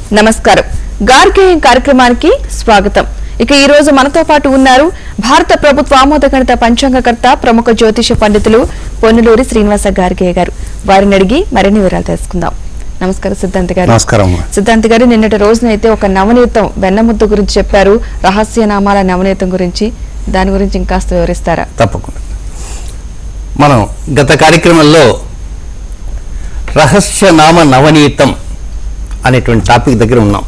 నమస్కారం గార్గేయం కార్యక్రమానికి స్వాగతం ఇక ఈ రోజు మనతో పాటు ఉన్నారు భారత ప్రభుత్వ ఆమోదగణిత పంచాంగకర్త ప్రముఖ జ్యోతిష పండితులు పొన్నులూరి శ్రీనివాస గార్గేయ గారు వారిని అడిగి మరిన్ని వివరాలు తెలుసుకుందాం నమస్కారం సిద్ధాంత్ గారు నమస్కారం అమ్మా. సిద్ధాంత్ గారు నిన్నటి రోజునైతే ఒక నవనీతం వెన్నముద్ద గురించి చెప్పారు రహస్యనామాల నవనీతం గురించి దాని గురించి ఇంకాస్త వివరిస్తారా తప్పకుండా మనం గత కార్యక్రమంలో రహస్యనామ నవనీతం అనేటువంటి టాపిక్ దగ్గర ఉన్నాం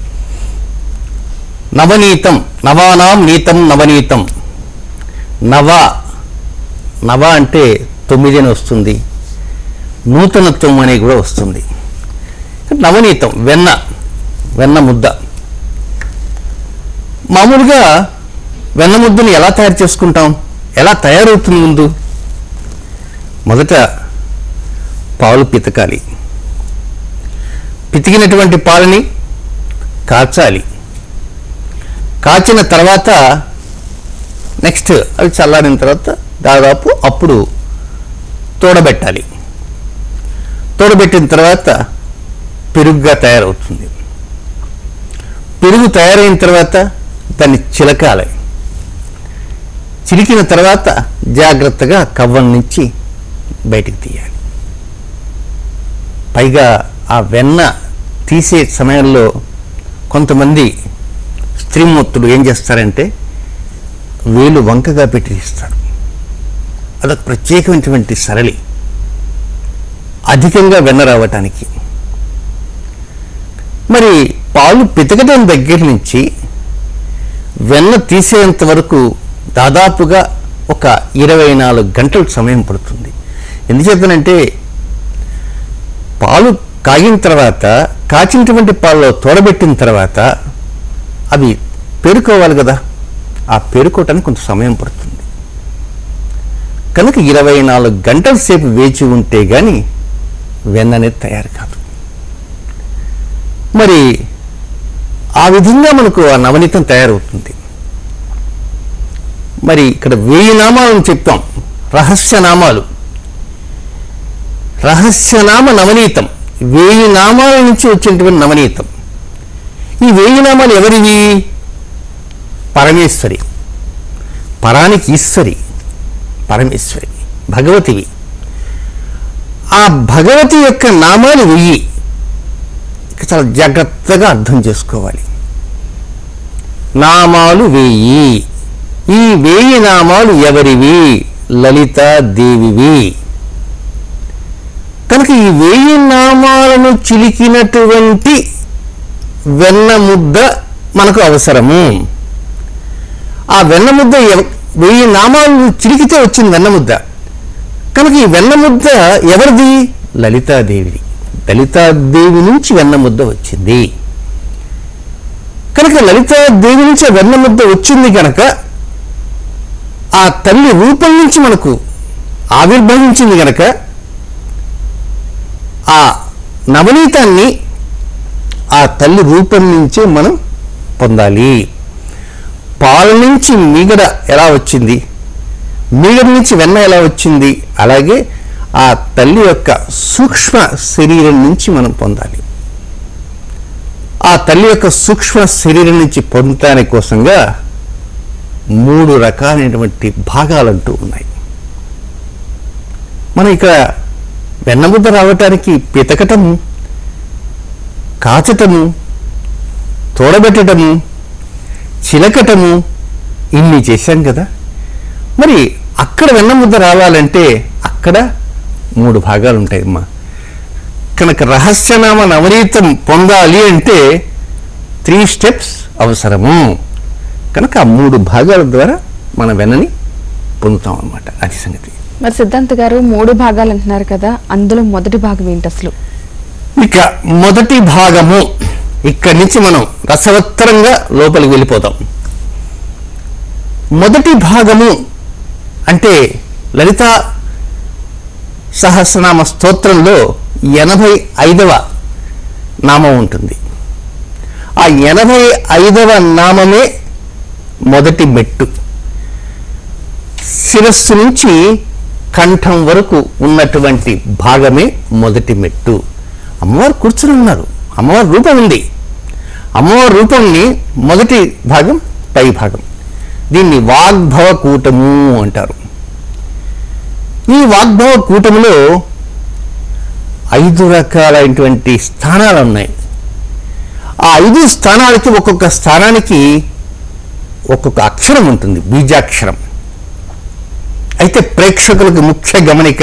నవనీతం నవానాం నీతం నవనీతం నవ నవ అంటే తొమ్మిది అని వస్తుంది నూతనత్వం అనేది కూడా వస్తుంది నవనీతం వెన్న వెన్న ముద్ద మామూలుగా వెన్న ముద్దని ఎలా తయారు చేసుకుంటాం ఎలా తయారవుతుంది ముందు మొదట పాలు పితకాలి పితికినటువంటి పాలని కాచాలి కాచిన తర్వాత నెక్స్ట్ అవి చల్లారిన తర్వాత దాదాపు అప్పుడు తోడబెట్టాలి తోడబెట్టిన తర్వాత పెరుగుగా తయారవుతుంది పెరుగు తయారైన తర్వాత దాన్ని చిలకాలి చిలికిన తర్వాత జాగ్రత్తగా కవ్వం నుంచి బయటికి తీయాలి పైగా ఆ వెన్న తీసే సమయంలో కొంతమంది స్త్రీమూర్తులు ఏం చేస్తారంటే వేలు వంకగా పెట్టి తీస్తారు అదొక ప్రత్యేకమైనటువంటి సరళి అధికంగా వెన్న రావటానికి మరి పాలు పితకడం దగ్గర నుంచి వెన్న తీసేంత వరకు దాదాపుగా ఒక ఇరవై నాలుగు గంటల సమయం పడుతుంది ఎందుచేతనంటే పాలు కాగిన తర్వాత కాచినటువంటి పాలలో తోడబెట్టిన తర్వాత అవి పేరుకోవాలి కదా ఆ పేరుకోవటానికి కొంత సమయం పడుతుంది కనుక ఇరవై నాలుగు గంటల సేపు వేచి ఉంటే గాని వెన్న అనేది తయారు కాదు మరి ఆ విధంగా మనకు ఆ నవనీతం తయారవుతుంది మరి ఇక్కడ వెయ్యి నామాలను చెప్తాం రహస్య నామాలు రహస్యనామ నవనీతం వెయ్యి నామాల నుంచి వచ్చినటువంటి నవనీతం ఈ వెయ్యి నామాలు ఎవరివి పరమేశ్వరి పరానికి ఈశ్వరి పరమేశ్వరి భగవతివి ఆ భగవతి యొక్క నామాలు వెయ్యి ఇక చాలా జాగ్రత్తగా అర్థం చేసుకోవాలి నామాలు వెయ్యి ఈ వెయ్యి నామాలు ఎవరివి లలిత దేవివి కనుక ఈ వెయ్యి నామాలను చిలికినటువంటి వెన్న ముద్ద మనకు అవసరము ఆ వెన్న ముద్ద ఎవ- వెయ్యి నామాలను చిలికితే వచ్చింది వెన్న ముద్ద కనుక ఈ వెన్న ముద్ద ఎవరిది లలితాదేవిది లలితాదేవి నుంచి వెన్న ముద్ద వచ్చింది కనుక లలితాదేవి నుంచి ఆ వెన్న ముద్ద వచ్చింది కనుక ఆ తల్లి రూపం నుంచి మనకు ఆవిర్భవించింది గనక ఆ నవనీతాన్ని ఆ తల్లి రూపం నుంచే మనం పొందాలి పాల నుంచి మీగడ ఎలా వచ్చింది మీగడ నుంచి వెన్న ఎలా వచ్చింది అలాగే ఆ తల్లి యొక్క సూక్ష్మ శరీరం నుంచి మనం పొందాలి ఆ తల్లి యొక్క సూక్ష్మ శరీరం నుంచి పొందటానికి కోసంగా మూడు రకాలైనటువంటి భాగాలంటూ ఉన్నాయి మనం ఇక్కడ వెన్నముద్ద రావటానికి పితకటము కాచటము తోడబెట్టడము చిలకటము ఇన్ని చేశాం కదా మరి అక్కడ వెన్నముద్ద రావాలంటే అక్కడ మూడు భాగాలు ఉంటాయి అమ్మా కనుక రహస్యనామ నవనీతం పొందాలి అంటే త్రీ స్టెప్స్ అవసరము కనుక ఆ మూడు భాగాల ద్వారా మన వెన్నని పొందుతాం అన్నమాట అది సంగతి మరి సిద్ధాంత్ గారు మూడు భాగాలు అంటున్నారు కదా అందులో మొదటి భాగం ఏంటి అసలు ఇక మొదటి భాగము ఇక్కడి నుంచి మనం రసవత్తరంగా లోపలికి వెళ్ళిపోతాం మొదటి భాగము అంటే లలిత సహస్రనామ స్తోత్రంలో ఎనభై ఐదవ నామం ఉంటుంది ఆ ఎనభై ఐదవ నామమే మొదటి మెట్టు శిరస్సు నుంచి కంఠం వరకు ఉన్నటువంటి భాగమే మొదటి మెట్టు అమ్మవారు కూర్చుని ఉన్నారు అమ్మవారి రూపం ఉంది అమ్మవారి రూపంని మొదటి భాగం పై భాగం దీన్ని వాగ్భవ కూటము అంటారు ఈ వాగ్భవ కూటములో ఐదు రకాలైనటువంటి స్థానాలు ఉన్నాయి ఆ ఐదు స్థానాలకి ఒక్కొక్క స్థానానికి ఒక్కొక్క అక్షరం ఉంటుంది బీజాక్షరం అయితే ప్రేక్షకులకు ముఖ్య గమనిక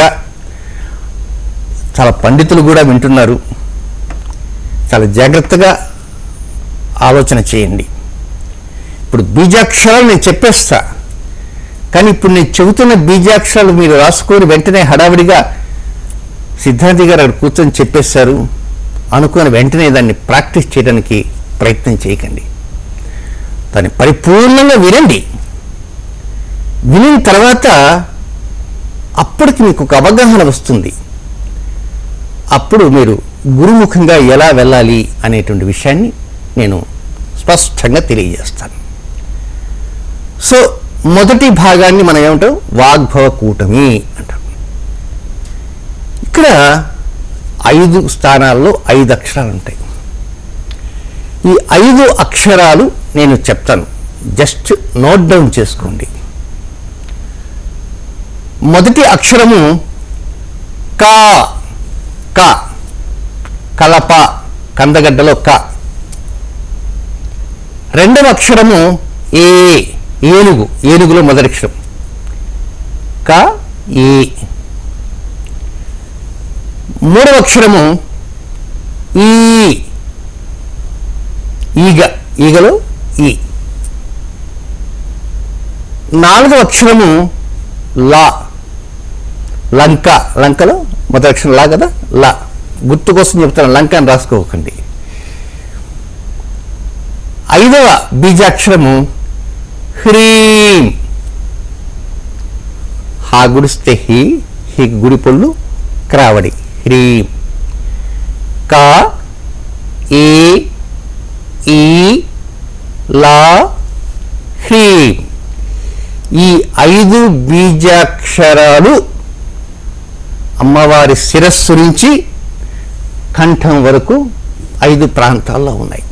చాలా పండితులు కూడా వింటున్నారు చాలా జాగ్రత్తగా ఆలోచన చేయండి ఇప్పుడు బీజాక్షరాలు నేను చెప్పేస్తా కానీ ఇప్పుడు నేను చెబుతున్న బీజాక్షరాలు మీరు రాసుకొని వెంటనే హడావిడిగా సిద్ధాంతి గారు అక్కడ కూర్చొని చెప్పేశారు అనుకుని వెంటనే దాన్ని ప్రాక్టీస్ చేయడానికి ప్రయత్నం చేయకండి దాన్ని పరిపూర్ణంగా వినండి వినిన తర్వాత అప్పటికి మీకు ఒక అవగాహన వస్తుంది అప్పుడు మీరు గురుముఖంగా ఎలా వెళ్ళాలి అనేటువంటి విషయాన్ని నేను స్పష్టంగా తెలియజేస్తాను సో మొదటి భాగాన్ని మనం ఏమంటాం వాగ్భవ కూటమి అంటాం ఇక్కడ ఐదు స్థానాల్లో ఐదు అక్షరాలు ఉంటాయి ఈ ఐదు అక్షరాలు నేను చెప్తాను జస్ట్ నోట్ డౌన్ చేసుకోండి మొదటి అక్షరము కా క కలప కందగడ్డలో క రెండవ అక్షరము ఏ ఏనుగు ఏనుగులో మొదటి అక్షరం క ఏ మూడవ అక్షరము ఈ ఈగ ఈగలో ఈ నాలుగవ అక్షరము లా లంక లంకలో మొదటి అక్షరం లా కదా లా గుర్తు కోసం చెప్తాను లంక అని రాసుకోకండి ఐదవ బీజాక్షరము హ్రీం హా గుడిస్తే హి హి గుడి పొళ్ళు క్రావడి హ్రీం కా ఏ ఈ లా హ్రీం ఈ ఐదు బీజాక్షరాలు అమ్మవారి శిరస్సు నుంచి కంఠం వరకు ఐదు ప్రాంతాల్లో ఉన్నాయి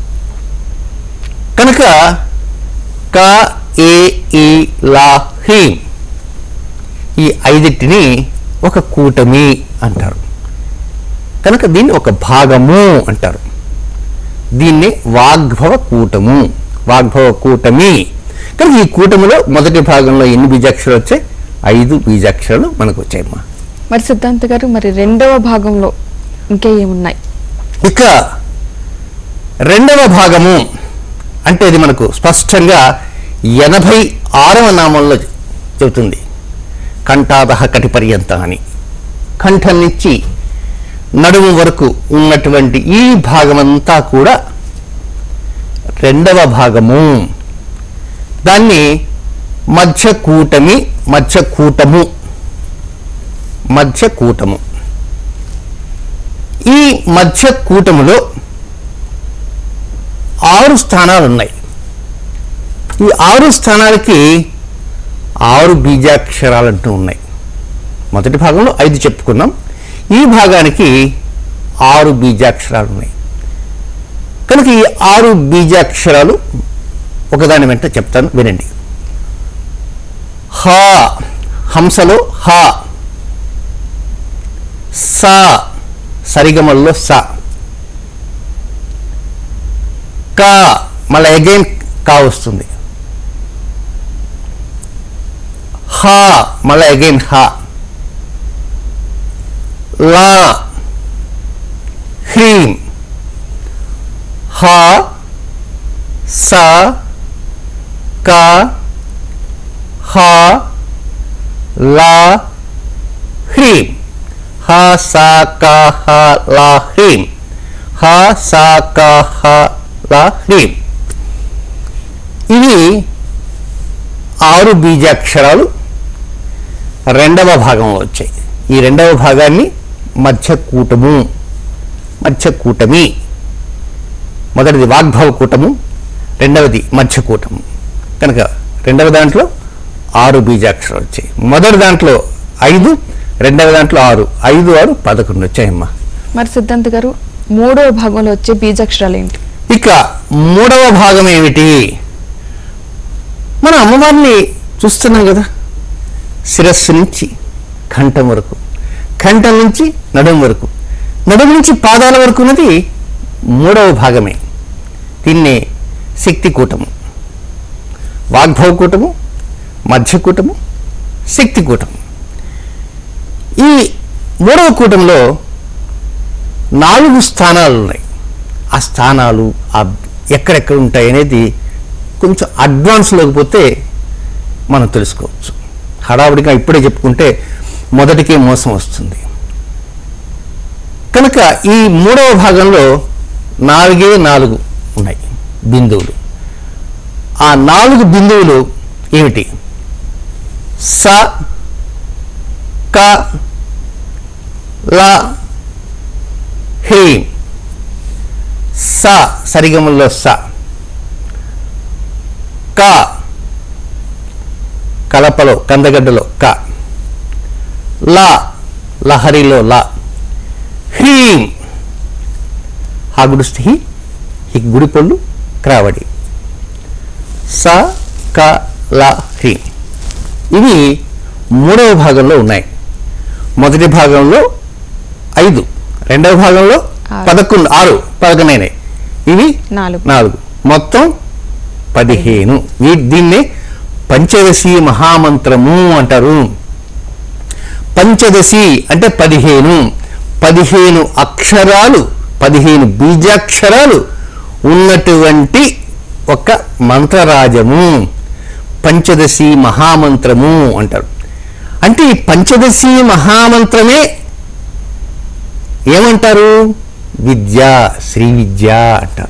కనుక క ఏ ఈ లా హ్రీం ఈ ఐదింటిని ఒక కూటమి అంటారు కనుక దీన్ని ఒక భాగము అంటారు దీన్ని వాగ్భవ కూటము వాగ్భవ కూటమి కనుక ఈ కూటమిలో మొదటి భాగంలో ఎన్ని బీజాక్షరాలు వచ్చాయి ఐదు బీజాక్షరాలు మనకు వచ్చాయమ్మా మరి సిద్ధాంత్ గారు మరి రెండవ భాగంలో ఇంకా ఏమున్నాయి ఇక రెండవ భాగము అంటే ఇది మనకు స్పష్టంగా ఎనభై ఆరవ నామంలో చెబుతుంది కంఠాదహ కటి పర్యంత అని కంఠం నుంచి నడుము వరకు ఉన్నటువంటి ఈ భాగమంతా కూడా రెండవ భాగము దాన్ని మధ్య కూటమి మధ్య కూటము మధ్య కూటము ఈ మధ్య కూటములో ఆరు స్థానాలు ఉన్నాయి ఈ ఆరు స్థానాలకి ఆరు బీజాక్షరాలు అంటూ ఉన్నాయి మొదటి భాగంలో ఐదు చెప్పుకున్నాం ఈ భాగానికి ఆరు బీజాక్షరాలు ఉన్నాయి కనుక ఈ ఆరు బీజాక్షరాలు ఒకదాని వెంట చెప్తాను వినండి హా హంసలో హా సా సరిగమల్లో సా కా మళ్ళీ అగైన్ కా వస్తుంది హా మళ్ళీ అగైన్ హా లా హ్రీం హా సా కా హా లా హ్రీం హా సా కా హా లా హ్రీం హా సా కా హా లా హ్రీం ఇవి ఆరు బీజాక్షరాలు రెండవ భాగంలో వచ్చాయి ఈ రెండవ భాగాన్ని మధ్య కూటము మధ్య కూటమి మొదటిది వాగ్భవ కూటము రెండవది మధ్య కూటము కనుక రెండవ దాంట్లో ఆరు బీజాక్షరాలు వచ్చాయి మొదటి దాంట్లో ఐదు రెండవ దాంట్లో ఆరు ఐదు ఆరు పదకొండు వచ్చాయమ్మా మరి సిద్ధాంత్ గారు మూడవ భాగంలో వచ్చే బీజాక్షరాలు ఏంటి ఇక మూడవ భాగం ఏమిటి మన అమ్మవారిని చూస్తున్నాం కదా శిరస్సు నుంచి కంఠం వరకు కంఠం నుంచి నడుం వరకు నడుము నుంచి పాదాల వరకు ఉన్నది మూడవ భాగమే దీన్నే శక్తి కూటము వాగ్భవ కూటము మధ్యకూటము శక్తి కూటము ఈ మూడవ కూటంలో నాలుగు స్థానాలు ఉన్నాయి ఆ స్థానాలు ఆ ఎక్కడెక్కడ ఉంటాయి అనేది కొంచెం అడ్వాన్స్లోకి పోతే మనం తెలుసుకోవచ్చు హడావుడిగా ఇప్పుడే చెప్పుకుంటే మొదటికే మోసం వస్తుంది కనుక ఈ మూడవ భాగంలో నాలుగే నాలుగు ఉన్నాయి బిందువులు ఆ నాలుగు బిందువులు ఏమిటి స క ల హ్రీం స సరిగమల్లో స క కలపలో కందగడ్డలో క ల లహరిలో ల హ్రీం హాగుడుస్తే హి హి గుడిపొళ్ళు క్రావడి స క ల హ్రీం ఇవి మూడవ భాగంలో ఉన్నాయి మొదటి భాగంలో ఐదు రెండవ భాగంలో ఆరు. పదకొండు ఆరు పదకొండైనాయి ఇవి నాలుగు నాలుగు మొత్తం పదిహేను వీ దీన్నే పంచదశి మహామంత్రము అంటారు పంచదశి అంటే పదిహేను పదిహేను అక్షరాలు పదిహేను బీజాక్షరాలు ఉన్నటువంటి ఒక మంత్రరాజము పంచదశి మహామంత్రము అంటారు అంటే ఈ పంచదశి మహామంత్రమే ఏమంటారు విద్య శ్రీ విద్య అంటారు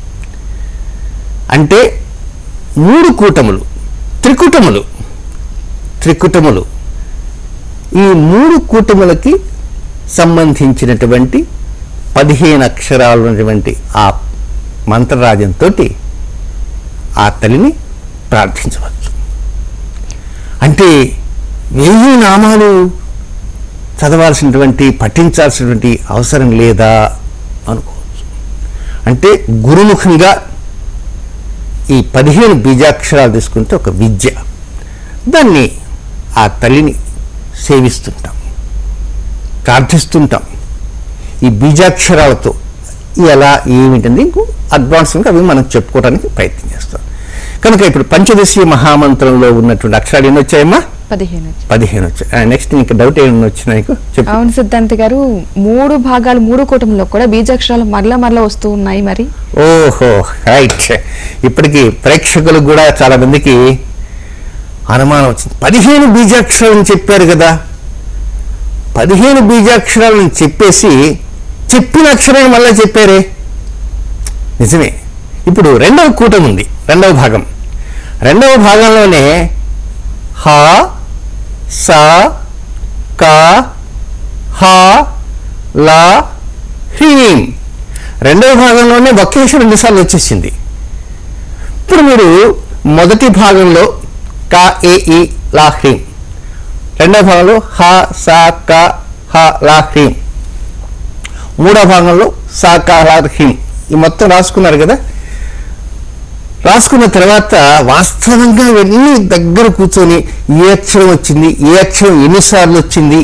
అంటే మూడు కూటములు త్రికుటములు త్రికుటములు ఈ మూడు కూటములకి సంబంధించినటువంటి పదిహేను అక్షరాలు ఉన్నటువంటి ఆ మంత్రరాజంతో ఆ తల్లిని ప్రార్థించవచ్చు అంటే వెయ్యి నామాలు చదవాల్సినటువంటి పఠించాల్సినటువంటి అవసరం లేదా అనుకోవచ్చు అంటే గురుముఖంగా ఈ పదిహేను బీజాక్షరాలు తీసుకుంటే ఒక విద్య దాన్ని ఆ తల్లిని సేవిస్తుంటాం ప్రార్థిస్తుంటాం ఈ బీజాక్షరాలతో ఎలా ఏమిటంది ఇంకో అడ్వాన్స్గా అవి మనం చెప్పుకోవడానికి ప్రయత్నం చేస్తాం కనుక ఇప్పుడు పంచదశి మహామంత్రంలో ఉన్నటువంటి అక్షరాలు ఎన్ని వచ్చాయమ్మా పదిహేను పదిహేను వచ్చాయి నెక్స్ట్ నీకు డౌట్ ఏమైనా వచ్చినా నీకు చెప్పు అవును సిద్ధాంతి గారు మూడు భాగాలు మూడు కూటంలో కూడా బీజాక్షరాలు మరలా మరలా వస్తూ ఉన్నాయి మరి ఓహో రైట్ ఇప్పటికి ప్రేక్షకులకు కూడా చాలా మందికి అనుమానం వచ్చింది పదిహేను బీజాక్షరాలను చెప్పారు కదా పదిహేను బీజాక్షరాలను చెప్పేసి చెప్పిన అక్షరాన్ని మళ్ళీ చెప్పారే నిజమే ఇప్పుడు రెండవ కూటం ఉంది రెండవ భాగం రెండవ భాగంలోనే హ స క హ ల హ్రీం రెండవ భాగంలోనే ఒకేసారి రెండుసార్లు వచ్చేసింది ఇప్పుడు మీరు మొదటి భాగంలో క ఏ ఈ లా హ్రీం రెండవ భాగంలో హ స క హ లా హ్రీం మూడో భాగంలో సా క లా హ్రీం ఈ మొత్తం రాసుకున్నారు కదా రాసుకున్న తర్వాత వాస్తవంగా ఇవన్నీ దగ్గర కూర్చొని ఏ అక్షరం వచ్చింది ఏ అక్షరం ఎన్నిసార్లు వచ్చింది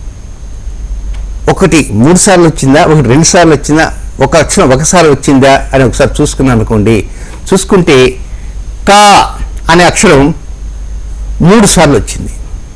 ఒకటి మూడు సార్లు వచ్చిందా ఒకటి రెండు సార్లు వచ్చిందా ఒక అక్షరం ఒకసారి వచ్చిందా అని ఒకసారి చూసుకున్నాను అనుకోండి చూసుకుంటే కా అనే అక్షరం మూడు సార్లు వచ్చింది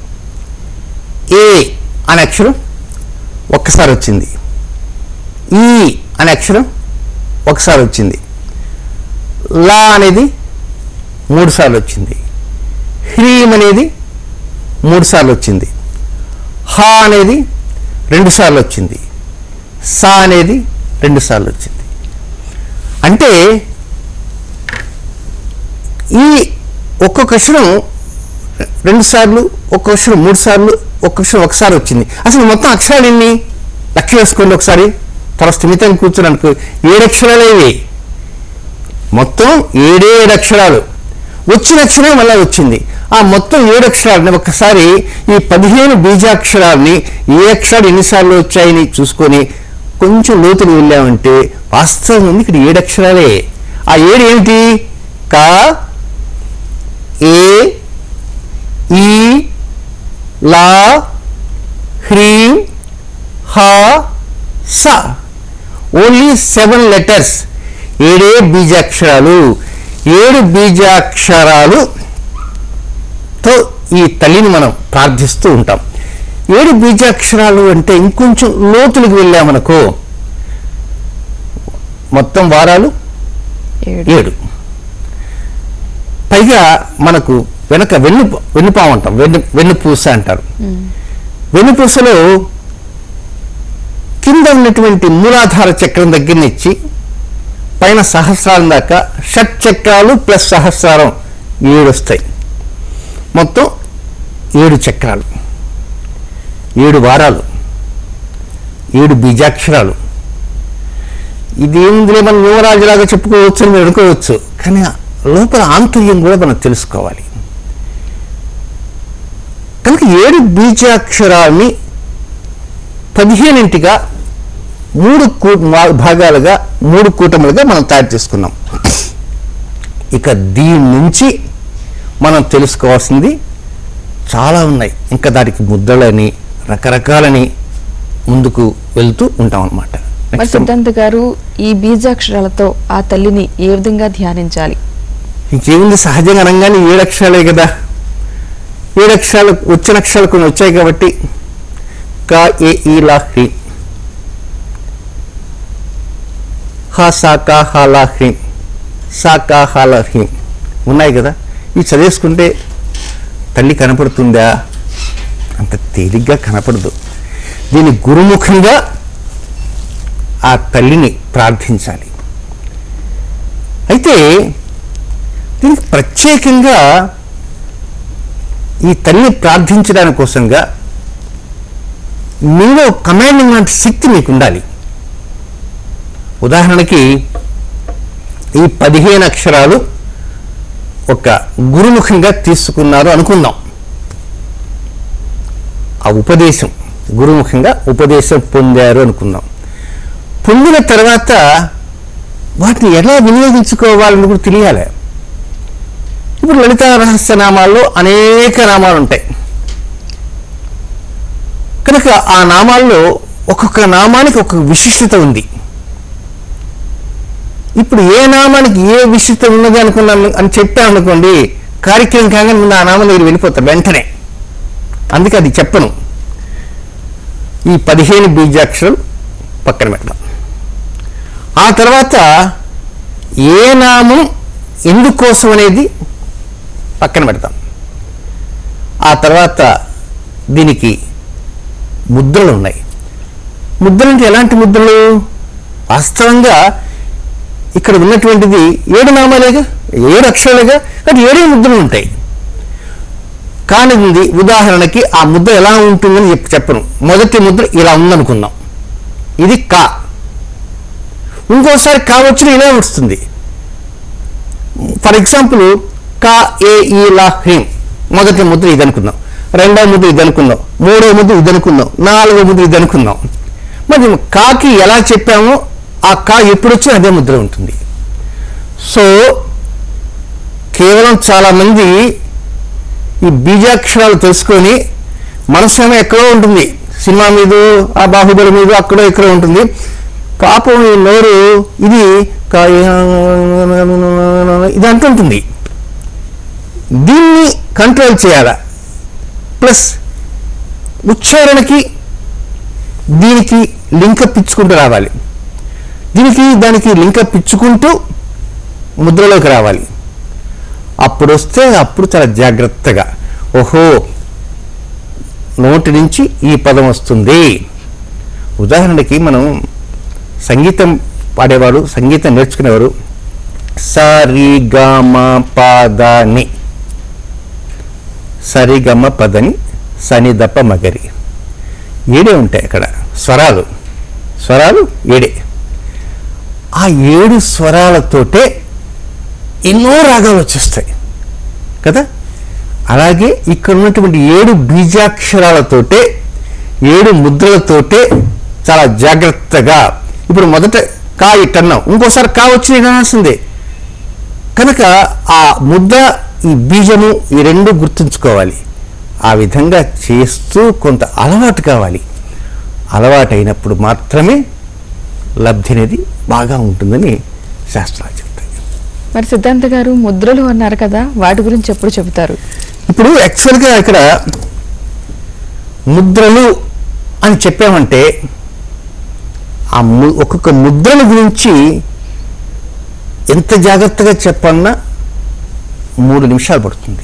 ఏ అనే అక్షరం ఒక్కసారి వచ్చింది ఈ అనే అక్షరం ఒకసారి వచ్చింది లా అనేది మూడు సార్లు వచ్చింది హ్రీం అనేది మూడు సార్లు వచ్చింది హ అనేది రెండు సార్లు వచ్చింది సా అనేది రెండు సార్లు వచ్చింది అంటే ఈ ఒక్కొక్క అక్షరం రెండు సార్లు ఒక్కొక్క అక్షరం మూడు సార్లు ఒక్కొక్క అక్షరం ఒకసారి వచ్చింది అసలు మొత్తం అక్షరాలు ఎన్ని లెక్క వేసుకోండి ఒకసారి త్వర స్థిమితంగా కూర్చొని అనుకో ఏడు అక్షరాలు ఇవి మొత్తం ఏడే ఏడు అక్షరాలు వచ్చిన అక్షరం మళ్ళీ వచ్చింది ఆ మొత్తం ఏడు అక్షరాలని ఒక్కసారి ఈ పదిహేను బీజాక్షరాలని ఏ అక్షరాలు ఎన్నిసార్లు వచ్చాయని చూసుకొని కొంచెం లోతులు వెళ్ళామంటే వాస్తవం ఉంది ఇక్కడ ఏడు అక్షరాలే ఆ ఏడు ఏమిటి క ఏ ఈ లా హ్రీం హ స ఓన్లీ సెవెన్ లెటర్స్ ఏడే బీజాక్షరాలు ఏడు బీజాక్షరాలు తో ఈ తల్లిని మనం ప్రార్థిస్తూ ఉంటాం ఏడు బీజాక్షరాలు అంటే ఇంకొంచెం లోతులకు వెళ్ళామనుకో మొత్తం వారాలు ఏడు ఏడు పైగా మనకు వెనక వెన్ను వెన్నుపాము అంటాం వెన్ను వెన్నుపూస అంటారు వెన్నుపూసలో కింద ఉన్నటువంటి మూలాధార చక్రం దగ్గర నుంచి పైన సహస్రారం దాకా షట్ చక్రాలు ప్లస్ సహస్రారం ఏడు వస్తాయి మొత్తం ఏడు చక్రాలు ఏడు వారాలు ఏడు బీజాక్షరాలు ఇదేందులో మనం యువరాజులాగా చెప్పుకోవచ్చు అని మీరు అనుకోవచ్చు కానీ ఆ లోపల ఆంతర్యం కూడా మనం తెలుసుకోవాలి కనుక ఏడు బీజాక్షరాల్ని పదిహేనింటిగా మూడు కూ మా- భాగాలుగా మూడు కూటములుగా మనం తయారు చేసుకున్నాం ఇక దీని నుంచి మనం తెలుసుకోవాల్సింది చాలా ఉన్నాయి ఇంకా దానికి ముద్దలని రకరకాలని ముందుకు వెళ్తూ ఉంటాం అనమాట మరి సిద్ధాంత్ గారు ఈ బీజాక్షరాలతో ఆ తల్లిని ఏ విధంగా ధ్యానించాలి ఇంకేముంది సహజంగా అనగానే ఏడు అక్షరాలే కదా ఏడు అక్షరాలు వచ్చిన అక్షరాలు కొన్ని వచ్చాయి కాబట్టి కా ఏ ఈ లా హ్రీ హా సా కా హా లా హ్రీం సా కా హా లా హ్రీం ఉన్నాయి కదా ఇవి చదివేసుకుంటే తల్లి కనపడుతుందా అంత తేలిగ్గా కనపడదు దీని గురుముఖంగా ఆ తల్లిని ప్రార్థించాలి అయితే దీనికి ప్రత్యేకంగా ఈ తల్లి ప్రార్థించడానికి కోసంగా మీలో కమాండింగ్ లాంటి శక్తి మీకు ఉండాలి ఉదాహరణకి ఈ పదిహేను అక్షరాలు ఒక గురుముఖంగా తీసుకున్నారు అనుకుందాం ఆ ఉపదేశం గురుముఖంగా ఉపదేశం పొందారు అనుకుందాం పొందిన తర్వాత వాటిని ఎలా వినియోగించుకోవాలని కూడా తెలియాలి ఇప్పుడు లలిత రహస్య నామాల్లో అనేక నామాలు ఉంటాయి కనుక ఆ నామాల్లో ఒక్కొక్క నామానికి ఒక్కొక్క విశిష్టత ఉంది ఇప్పుడు ఏ నామానికి ఏ విశిష్టత ఉన్నది అనుకున్నాను అని చెప్పాను అనుకోండి కార్యక్రమం కాగానే ముందు ఆ నామం దగ్గర వెళ్ళిపోతారు వెంటనే అందుకే అది చెప్పను ఈ పదిహేను బీజాక్షరం పక్కన పెడతాం ఆ తర్వాత ఏ నామం ఎందుకోసం అనేది పక్కన పెడతాం ఆ తర్వాత దీనికి ముద్రలు ఉన్నాయి ముద్రలు అంటే ఎలాంటి ముద్రలు వాస్తవంగా ఇక్కడ ఉన్నటువంటిది ఏడు నామాలేగా ఏడు అక్షరాలేగా అంటే ఏడే ముద్రలు ఉంటాయి కానీ ఉంది ఉదాహరణకి ఆ ముద్ర ఎలా ఉంటుందని చెప్పి చెప్పను మొదటి ముద్ర ఇలా ఉందనుకుందాం ఇది కా ఇంకోసారి కా వచ్చిన ఇలా వస్తుంది ఫర్ ఎగ్జాంపుల్ కా ఏ ఈ లా హ్రీం మొదటి ముద్ర ఇది అనుకుందాం రెండవ ముద్ర ఇది అనుకుందాం మూడవ ముద్ర ఇది అనుకుందాం నాలుగవ ముద్ర ఇది అనుకుందాం మరి కాకి ఎలా చెప్పామో ఆ కా ఎప్పుడు వచ్చినా అదే ముద్ర ఉంటుంది సో కేవలం చాలా మంది ఈ బీజాక్షరాలు తెలుసుకొని మనసేమో ఎక్కడో ఉంటుంది సినిమా మీద ఆ బాహుబలి మీద అక్కడో ఎక్కడో ఉంటుంది పాపం ఈ నోరు ఇది కా- ఇది అంటుంటుంది దీన్ని కంట్రోల్ చేయాలా ప్లస్ ఉచ్చారణకి దీనికి లింకప్ ఇచ్చుకుంటూ రావాలి దీనికి దానికి లింకప్ ఇచ్చుకుంటూ ముద్రలోకి రావాలి అప్పుడు వస్తే అప్పుడు చాలా జాగ్రత్తగా ఓహో నోటి నుంచి ఈ పదం వస్తుంది ఉదాహరణకి మనం సంగీతం పాడేవారు సంగీతం నేర్చుకునేవారు సరి గమ పదని సరిగమ పదని సనిదప మగరి ఏడే ఉంటాయి అక్కడ స్వరాలు స్వరాలు ఏడే ఆ ఏడు స్వరాలతోటే ఎన్నో రాగాలు వచ్చేస్తాయి కదా అలాగే ఇక్కడ ఉన్నటువంటి ఏడు బీజాక్షరాలతోటే ఏడు ముద్రలతోటే చాలా జాగ్రత్తగా ఇప్పుడు మొదట కా ఇట్టన్నాం ఇంకోసారి కా వచ్చి వినాల్సిందే కనుక ఆ ముద్ద ఈ బీజము ఈ రెండు గుర్తుంచుకోవాలి ఆ విధంగా చేస్తూ కొంత అలవాటు కావాలి అలవాటు అయినప్పుడు మాత్రమే లబ్ధి అనేది బాగా ఉంటుందని శాస్త్రాలు చెప్తాయి మరి సిద్ధాంత గారు ముద్రలు అన్నారు కదా వాటి గురించి ఎప్పుడు చెబుతారు ఇప్పుడు యాక్చువల్గా ఇక్కడ ముద్రలు అని చెప్పామంటే ఆ ము ఒక్కొక్క ముద్రల గురించి ఎంత జాగ్రత్తగా చెప్పన్నా మూడు నిమిషాలు పడుతుంది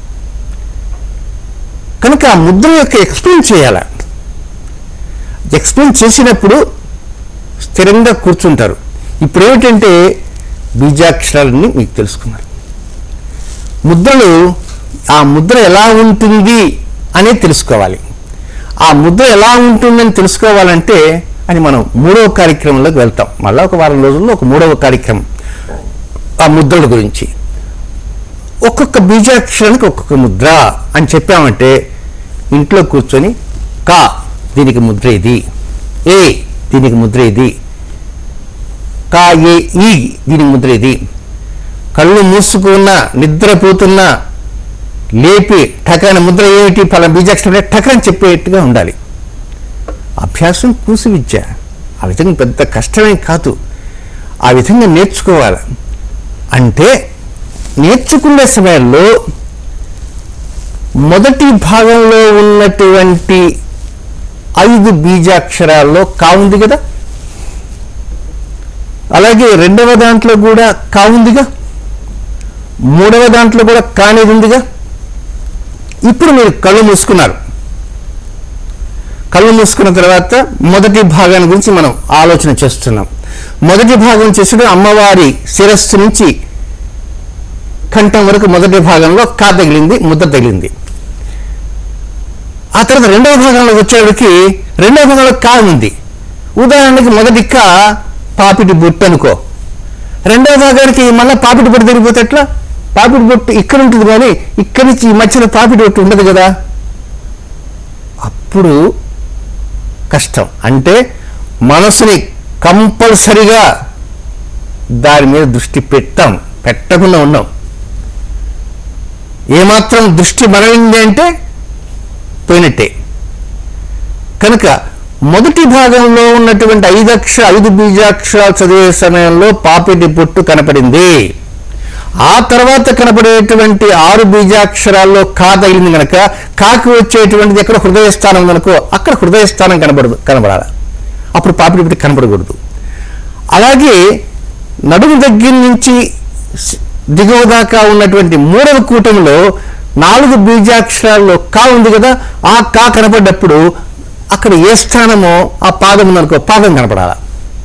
కనుక ఆ ముద్ర యొక్క ఎక్స్ప్లెయిన్ చేయాల ఎక్స్ప్లెయిన్ చేసినప్పుడు స్థిరంగా కూర్చుంటారు ఇప్పుడు ఏమిటంటే బీజాక్షరాలన్నీ మీకు తెలుసుకున్నారు ముద్రలు ఆ ముద్ర ఎలా ఉంటుంది అనేది తెలుసుకోవాలి ఆ ముద్ర ఎలా ఉంటుందని తెలుసుకోవాలంటే అని మనం మూడవ కార్యక్రమంలోకి వెళ్తాం మళ్ళీ ఒక వారం రోజుల్లో ఒక మూడవ కార్యక్రమం ఆ ముద్రల గురించి ఒక్కొక్క బీజాక్షరానికి ఒక్కొక్క ముద్ర అని చెప్పామంటే ఇంట్లో కూర్చొని కా దీనికి ముద్ర ఇది ఏ దీనికి ముద్ర ఇది కా ఏ ఈ దీనికి ముద్ర ఇది కళ్ళు మూసుకున్నా నిద్రపోతున్నా లేపి ఠకాన ముద్ర ఏమిటి ఫల బీజాక్షరం అంటే ఠకాని చెప్పేట్టుగా ఉండాలి అభ్యాసం కూసి విద్య ఆ విధంగా పెద్ద కష్టమేం కాదు ఆ విధంగా నేర్చుకోవాలి అంటే నేర్చుకునే సమయంలో మొదటి భాగంలో ఉన్నటువంటి ఐదు బీజాక్షరాల్లో కా ఉంది కదా అలాగే రెండవ దాంట్లో కూడా కా ఉందిగా మూడవ దాంట్లో కూడా కానేది ఉందిగా ఇప్పుడు మీరు కళ్ళు మూసుకున్నారు కళ్ళు మూసుకున్న తర్వాత మొదటి భాగాన్ని గురించి మనం ఆలోచన చేస్తున్నాం మొదటి భాగం చేసిన అమ్మవారి శిరస్సు నుంచి కంఠం వరకు మొదటి భాగంలో కా తగిలింది ముద్ర తగిలింది ఆ తర్వాత రెండవ భాగంలోకి వచ్చేటికి రెండవ భాగంలో కా ఉంది ఉదాహరణకి మొదటి కా పాపిటి బొట్టు అనుకో రెండవ భాగానికి మళ్ళీ పాపిటి బొట్టు తిరిగిపోతే ఎట్లా పాపిటి బొట్టు ఇక్కడ ఉంటుంది కానీ ఇక్కడి నుంచి ఈ మధ్యలో పాపిటి బొట్టు ఉండదు కదా అప్పుడు కష్టం అంటే మనసుని కంపల్సరిగా దాని మీద దృష్టి పెట్టాం పెట్టకుండా ఉన్నాం ఏమాత్రం దృష్టి మరలింది అంటే పోయినట్టే కనుక మొదటి భాగంలో ఉన్నటువంటి ఐదక్ష ఐదు బీజాక్షరాలు చదివే సమయంలో పాపిటి పొట్టు కనపడింది ఆ తర్వాత కనపడేటువంటి ఆరు బీజాక్షరాల్లో కా తగిలింది కనుక కాకి వచ్చేటువంటిది ఎక్కడ హృదయ స్థానం కనుకో అక్కడ హృదయ స్థానం కనబడదు కనబడాలి అప్పుడు పాపిటి పొట్టు కనపడకూడదు అలాగే నడుము దగ్గర నుంచి స్- దిగువ దాకా ఉన్నటువంటి మూడవ కూటమిలో నాలుగు బీజాక్షరాల్లో కా ఉంది కదా ఆ కా కనపడ్డప్పుడు అక్కడ ఏ స్థానమో ఆ పాదం ఉందనుకో పాదం కనపడాల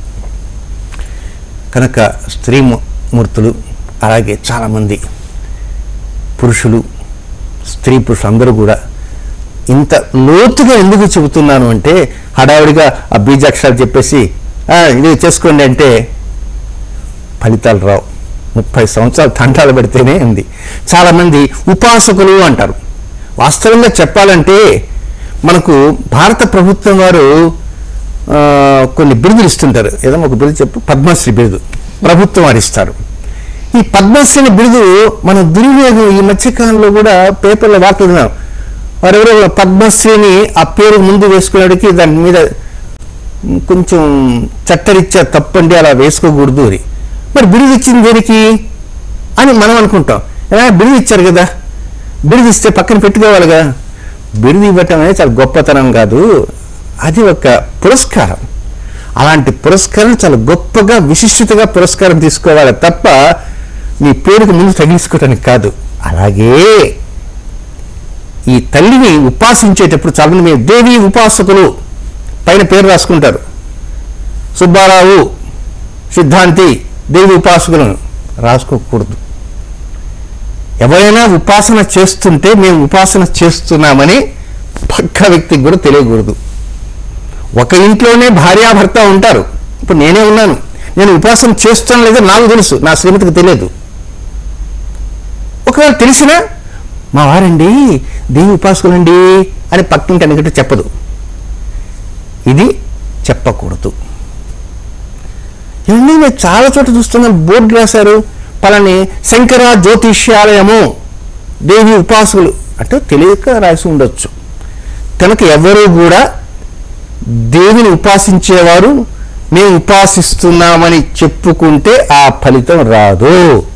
కనుక స్త్రీ ము- మూర్తులు అలాగే చాలామంది పురుషులు స్త్రీ పురుషులు అందరూ కూడా ఇంత లోతుగా ఎందుకు చెబుతున్నాను అంటే హడావిడిగా ఆ బీజాక్షరాలు చెప్పేసి "ఆ, ఇది చేసుకోండి అంటే ఫలితాలు రావు ముప్పై సంవత్సరాలు తంటాలు పెడితేనే ఉంది చాలామంది ఉపాసకులు అంటారు వాస్తవంగా చెప్పాలంటే మనకు భారత ప్రభుత్వం వారు ఆ, కొన్ని బిరుదులు ఇస్తుంటారు ఏదైనా ఒక బిరుదు చెప్పు పద్మశ్రీ బిరుదు ప్రభుత్వం వారు ఇస్తారు ఈ పద్మశ్రీ బిరుదు మన దుర్వినియోగం ఈ మధ్యకాలంలో కూడా పేపర్లో వార్తలున్నాం వారెవరో పద్మశ్రీని ఆ పేరు ముందు వేసుకునేటికి దాని మీద కొంచెం చట్టరీత్యా తప్పండి అలా వేసుకోకూడదు అని మరి బిరుదు ఇచ్చింది దేనికి అని మనం అనుకుంటాం ఎలా బిరుదు ఇచ్చారు కదా బిరుదు ఇస్తే పక్కన పెట్టుకోవాలిగా బిరుదు ఇవ్వటం అనేది చాలా గొప్పతనం కాదు అది ఒక పురస్కారం అలాంటి పురస్కారం చాలా గొప్పగా విశిష్టతగా పురస్కారం తీసుకోవాలి తప్ప నీ పేరుకు ముందు తగిలించుకోవటానికి కాదు అలాగే ఈ తల్లిని ఉపాసించేటప్పుడు చాలా మేము దేవి ఉపాసకులు పైన పేరు రాసుకుంటారు సుబ్బారావు సిద్ధాంతి దేవి ఉపాసకులను రాసుకోకూడదు ఎవరైనా ఉపాసన చేస్తుంటే మేము ఉపాసన చేస్తున్నామని పక్క వ్యక్తికి కూడా తెలియకూడదు ఒక ఇంట్లోనే భార్యాభర్త ఉంటారు ఇప్పుడు నేనే ఉన్నాను నేను ఉపాసన చేస్తాను లేదో నాకు తెలుసు నా శ్రీమతికి తెలియదు ఒకవేళ తెలిసినా మా వారండి దేవి ఉపాసకులండి అని పక్కింటి అనుకుంటే చెప్పదు ఇది చెప్పకూడదు ఇవన్నీ నేను చాలా చోట్ల చూస్తున్నాను బోర్డు రాశారు పలాని శంకర జ్యోతిష్యాలయము దేవి ఉపాసకులు అంటే తెలియక రాసి ఉండొచ్చు కనుక ఎవరు కూడా దేవిని ఉపాసించేవారు మేము ఉపాసిస్తున్నామని చెప్పుకుంటే ఆ ఫలితం రాదు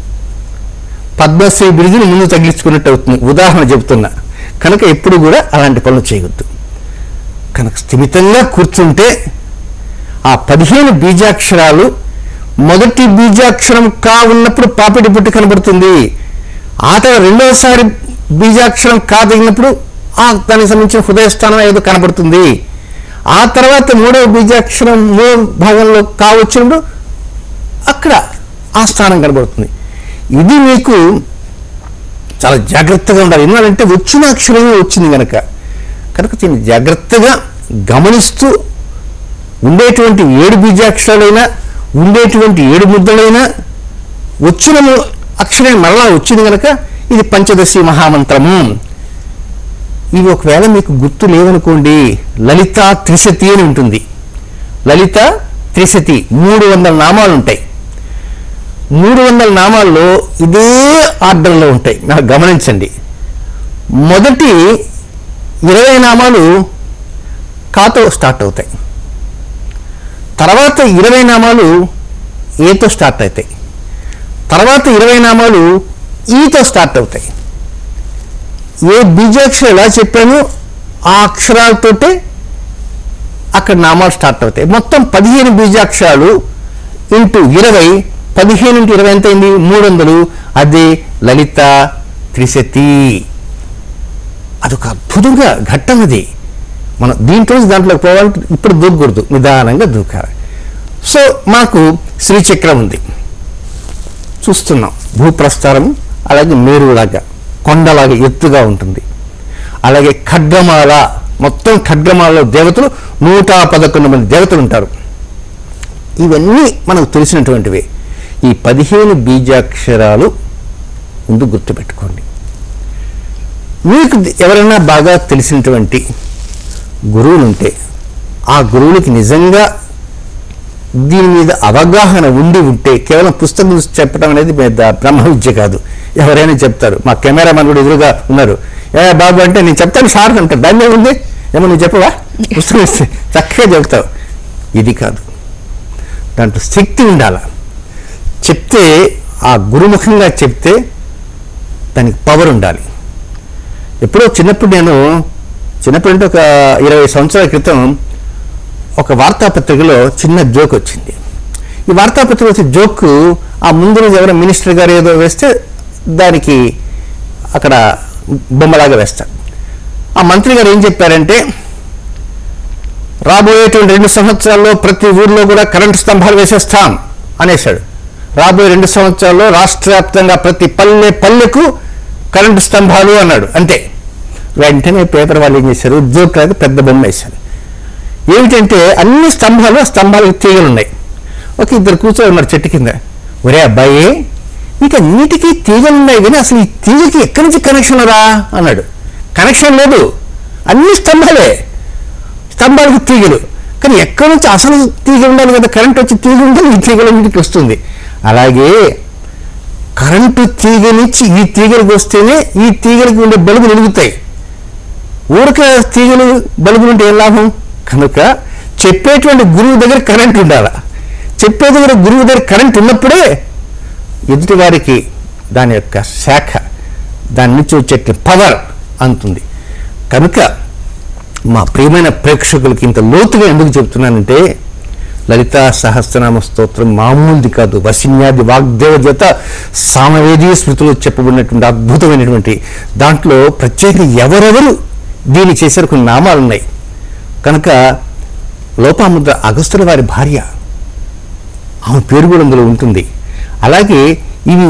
పద్మశ్రీ బిరుదుని ముందు తగిలించుకున్నట్టు అవుతుంది ఉదాహరణ చెబుతున్నా కనుక ఎప్పుడు కూడా అలాంటి పనులు చేయవద్దు కనుక స్థిమితంగా కూర్చుంటే ఆ పదిహేను బీజాక్షరాలు మొదటి బీజాక్షరం కా ఉన్నప్పుడు పాపిడి పుట్టి కనబడుతుంది ఆ తర్వాత రెండవసారి బీజాక్షరం కా తగినప్పుడు ఆ దానికి సంబంధించిన హృదయస్థానం ఏదో కనబడుతుంది ఆ తర్వాత మూడవ బీజాక్షరం మూడవ భాగంలో కా వచ్చినప్పుడు అక్కడ ఆ స్థానం కనబడుతుంది ఇది మీకు చాలా జాగ్రత్తగా ఉండాలి ఎందుకంటే వచ్చిన అక్షరమే వచ్చింది కనుక కనుక దీన్ని జాగ్రత్తగా గమనిస్తూ ఉండేటువంటి ఏడు బీజాక్షరాలైనా ఉండేటువంటి ఏడు ముద్దలైనా వచ్చిన ము- అక్షరం మరలా వచ్చింది కనుక ఇది పంచదశి మహామంత్రము ఇవి ఒకవేళ మీకు గుర్తు లేవనుకోండి లలిత త్రిశతి అని ఉంటుంది లలిత త్రిశతి మూడు వందల నామాలు ఉంటాయి మూడు వందల నామాల్లో ఇదే ఆర్డర్లో ఉంటాయి నాకు గమనించండి మొదటి ఇరవై నామాలు కాతో స్టార్ట్ అవుతాయి తర్వాత ఇరవై నామాలు ఏతో స్టార్ట్ అవుతాయి తర్వాత ఇరవై నామాలు ఈతో స్టార్ట్ అవుతాయి ఏ బీజాక్షరం ఎలా చెప్పానో ఆ అక్షరాలతోటే అక్కడ నామాలు స్టార్ట్ అవుతాయి మొత్తం పదిహేను బీజాక్షరాలు ఇంటూ ఇరవై పదిహేను ఇంటూ ఇరవై ఎంత అయింది మూడు వందలు అదే లలిత త్రిశతి అదొక అద్భుతంగా ఘట్టం అది మనం దీంట్లో నుంచి దాంట్లోకి పోవాలంటే ఇప్పుడు దూకకూడదు నిదానంగా దూకాలి సో మాకు శ్రీచక్రం ఉంది చూస్తున్నాం భూప్రస్థానం అలాగే మేరులాగా కొండలాగా ఎత్తుగా ఉంటుంది అలాగే ఖడ్గమాల మొత్తం ఖడ్గమాలలో దేవతలు నూట పదకొండు మంది దేవతలు ఉంటారు ఇవన్నీ మనకు తెలిసినటువంటివే ఈ పదిహేను బీజాక్షరాలు ముందు గుర్తుపెట్టుకోండి మీకు ఎవరైనా బాగా తెలిసినటువంటి గురువులు ఉంటే ఆ గురువులకి నిజంగా దీని మీద అవగాహన ఉండి ఉంటే కేవలం పుస్తకం చూసి చెప్పడం అనేది పెద్ద బ్రహ్మ విద్య కాదు ఎవరైనా చెప్తారు మా కెమెరామెన్ కూడా ఎదురుగా ఉన్నారు ఏ బాబు అంటే నేను చెప్తాను సార్ అంటారు దాన్ని ఏముంది ఏమో నువ్వు చెప్పవా పుస్తకం ఇస్తే చక్కగా చెప్తావు ఇది కాదు దాంట్లో శక్తి ఉండాల చెప్తే ఆ గురుముఖంగా చెప్తే దానికి పవర్ ఉండాలి ఎప్పుడో చిన్నప్పుడు నేను చిన్నప్పుడు అంటే ఒక ఇరవై సంవత్సరాల క్రితం ఒక వార్తాపత్రికలో చిన్న జోక్ వచ్చింది ఈ వార్తాపత్రిక వచ్చే జోక్ ఆ ముందు రోజు ఎవరో మినిస్టర్ గారు ఏదో వేస్తే దానికి అక్కడ బొమ్మలాగా వేస్తారు ఆ మంత్రి గారు ఏం చెప్పారంటే రాబోయేటువంటి రెండు సంవత్సరాల్లో ప్రతి ఊర్లో కూడా కరెంటు స్తంభాలు వేసేస్తాం అనేశాడు రాబోయే రెండు సంవత్సరాల్లో రాష్ట్ర వ్యాప్తంగా ప్రతి పల్లె పల్లెకు కరెంటు స్తంభాలు అన్నాడు అంతే వెంటనే పేపర్ వాళ్ళు ఏం చేశారు జోక్ లాగా పెద్ద బొమ్మ వేశారు ఏమిటంటే అన్ని స్తంభాలు ఆ స్తంభాలకు తీగలు ఉన్నాయి ఒక ఇద్దరు కూర్చొని ఉన్నారు చెట్టు కింద ఒరే అబ్బాయి ఇక నీటికి తీగలు ఉన్నాయి కానీ అసలు ఈ తీగకి ఎక్కడి నుంచి కనెక్షన్ రా అన్నాడు కనెక్షన్ లేదు అన్ని స్తంభాలే స్తంభాలకు తీగలు కానీ ఎక్కడి నుంచి అసలు తీగ ఉండాలి కదా కరెంట్ వచ్చి తీగ ఉంటే ఈ తీగలన్నిటికి వస్తుంది అలాగే కరెంటు తీగ నుంచి ఈ తీగలకు వస్తేనే ఈ తీగలకు ఉండే బల్బులు వెలుగుతాయి ఊరిక తీగలు బల్బులు ఉంటే ఏం లాభం కనుక చెప్పేటువంటి గురువు దగ్గర కరెంట్ ఉండాల చెప్పే దగ్గర గురువు దగ్గర కరెంట్ ఉన్నప్పుడే ఎదుటి వారికి దాని యొక్క శాఖ దాని నుంచి వచ్చే పవర్ అందుతుంది కనుక మా ప్రియమైన ప్రేక్షకులకి ఇంత లోతుగా ఎందుకు చెప్తున్నానంటే లలితా సహస్రనామ స్తోత్రం మామూలుది కాదు వసిన్యాది వాగ్దేవ చేత సామవేదీ స్మృతిలో చెప్పబడినటువంటి అద్భుతమైనటువంటి దాంట్లో ప్రత్యేకంగా ఎవరెవరు దీన్ని చేశారు కొన్ని నామాలు ఉన్నాయి కనుక లోపాముద్ర అగస్తుల వారి భార్య ఆమె పేరు కూడా అందులో ఉంటుంది అలాగే ఇవి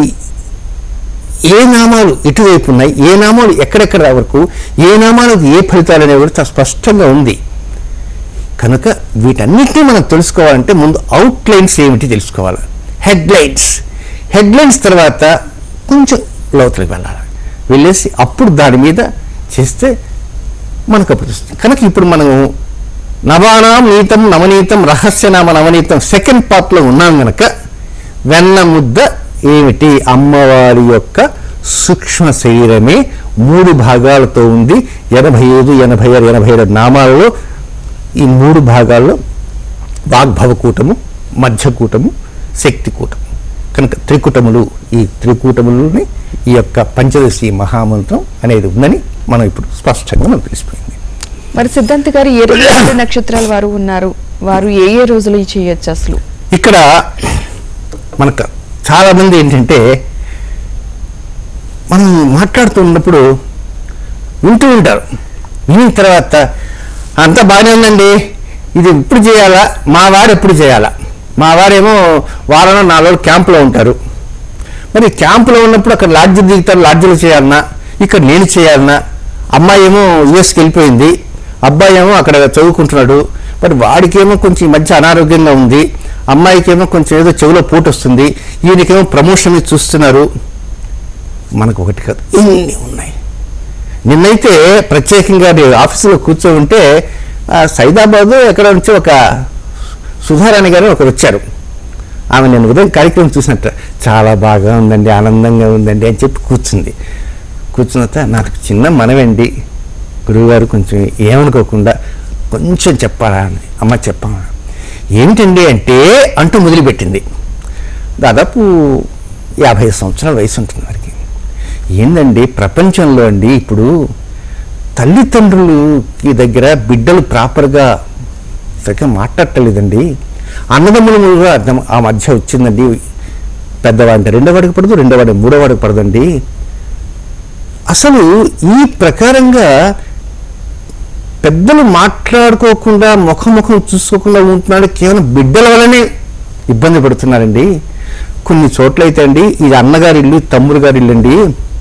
ఏ నామాలు ఎటువైపు ఉన్నాయి ఏ నామాలు ఎక్కడెక్కడ వరకు ఏ నామాలకు ఏ ఫలితాలు అనేవి కూడా చాలా స్పష్టంగా ఉంది కనుక వీటన్నిటిని మనం తెలుసుకోవాలంటే ముందు అవుట్లైన్స్ ఏమిటి తెలుసుకోవాలి హెడ్లైన్స్ హెడ్లైన్స్ తర్వాత కొంచెం లోతులకు వెళ్ళాలి వెళ్ళేసి అప్పుడు దాని మీద చేస్తే మనకు అప్పుడు వస్తుంది కనుక ఇప్పుడు మనం నవానాం నీతం నవనీతం రహస్యనామ నవనీతం సెకండ్ పార్ట్లో ఉన్నాం గనక వెన్న ముద్ద ఏమిటి అమ్మవారి యొక్క సూక్ష్మ శరీరమే మూడు భాగాలతో ఉంది ఎనభై ఐదు ఎనభై ఆరు ఎనభై ఏడు నామాలలో ఈ మూడు భాగాల్లో వాగ్భవకూటము మధ్యకూటము శక్తికూటము కనుక త్రికూటములు ఈ త్రికూటములని ఈ యొక్క పంచదశి మహామంత్రం అనేది ఉందని మనం ఇప్పుడు స్పష్టంగా మనకు తెలిసిపోయింది మరి సిద్ధాంత్ గారు ఏ రెండు నక్షత్రాల వారు ఉన్నారు వారు ఏ ఏ రోజులు చేయొచ్చు అసలు ఇక్కడ మనకు చాలా మంది ఏంటంటే మనం మాట్లాడుతున్నప్పుడు వింటూ ఉంటారు విని తర్వాత అంతా బాగానే ఉందండి ఇది ఎప్పుడు చేయాలా మా వారు ఎప్పుడు చేయాలా మా వారేమో వారంలో నాలుగు రోజులు క్యాంపులో ఉంటారు మరి క్యాంపులో ఉన్నప్పుడు అక్కడ లాడ్జీ దిగుతారు లాడ్జీలో చేయాలన్నా ఇక్కడ నేను చేయాలన్నా అమ్మాయి ఏమో యుఎస్కి వెళ్ళిపోయింది అబ్బాయి ఏమో అక్కడ చదువుకుంటున్నాడు మరి వాడికేమో కొంచెం ఈ మధ్య అనారోగ్యంగా ఉంది అమ్మాయికేమో కొంచెం ఏదో చెవిలో పోటు వస్తుంది ఈయనకేమో ప్రమోషన్ మీద చూస్తున్నారు మనకు ఒకటి కాదు ఇన్ని ఉన్నాయి నిన్నైతే ప్రత్యేకంగా నేను ఆఫీసులో కూర్చో ఉంటే ఆ, సైదాబాద్ ఎక్కడ నుంచి ఒక సుధారాణి గారు ఒకరు వచ్చారు ఆమె నేను ఉదయం కార్యక్రమం చూసినట్ట చాలా బాగా ఉందండి ఆనందంగా ఉందండి అని చెప్పి కూర్చుంది కూర్చున్న తర్వాత నాకు చిన్న మనవండి గురువుగారు కొంచెం ఏమనుకోకుండా కొంచెం చెప్పాలా అని అమ్మ చెప్పాలా ఏంటండి అంటే అంటూ మొదలుపెట్టింది దాదాపు యాభై సంవత్సరాల వయసు ఉంటుంది వారికి ఏందండి ప్రపంచంలో అండి ఇప్పుడు తల్లిదండ్రులకి దగ్గర బిడ్డలు ప్రాపర్గా సరిగ్గా మాట్లాడటలేదండి అన్నదమ్ములుగా అర్థం ఆ మధ్య వచ్చిందండి పెద్దవాడికి రెండోవాడికి పడదు రెండోవాడికి మూడోవాడికి పడదండి అసలు ఈ ప్రకారంగా పెద్దలు మాట్లాడుకోకుండా ముఖముఖం చూసుకోకుండా ఉంటున్నాడు కేవలం బిడ్డల వల్లనే ఇబ్బంది పడుతున్నారండి కొన్ని చోట్ల అయితే అండి ఇది అన్నగారి ఇల్లు తమ్ముడు గారి ఇల్లు అండి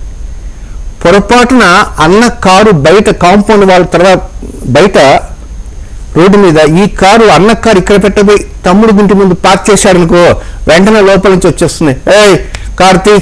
పొరపాటున అన్న కారు బయట కాంపౌండ్ వాళ్ళ తర్వాత బయట రోడ్డు మీద ఈ కారు అన్న కారు ఇక్కడ పెట్టబోయి తమ్ముడు ఇంటి ముందు పార్క్ చేశాడనుకో వెంటనే లోపల నుంచి వచ్చేస్తుంది ఏయ్ కార్తీ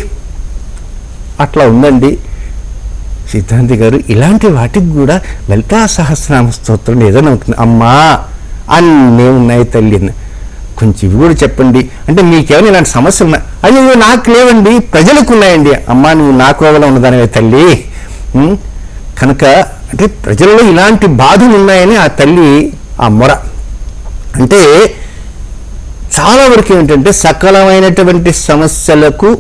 అట్లా ఉందండి సిద్ధాంతి గారు ఇలాంటి వాటికి కూడా లలితా సహస్రనామ స్తోత్రం ఏదైనా ఉంటుంది అమ్మా అన్నీ ఉన్నాయి తల్లి అని. కొంచెం ఇవి కూడా చెప్పండి అంటే మీకేమైనా ఇలాంటి సమస్యలు ఉన్నాయి అయ్యో నాకు లేవండి ప్రజలకు ఉన్నాయండి అమ్మా నువ్వు నా కోవలో ఉన్నదానివే తల్లి ఉం? కనుక అంటే ప్రజల్లో ఇలాంటి బాధలు ఉన్నాయని ఆ తల్లి ఆ మొర అంటే చాలా వరకు ఏంటంటే సకలమైనటువంటి సమస్యలకు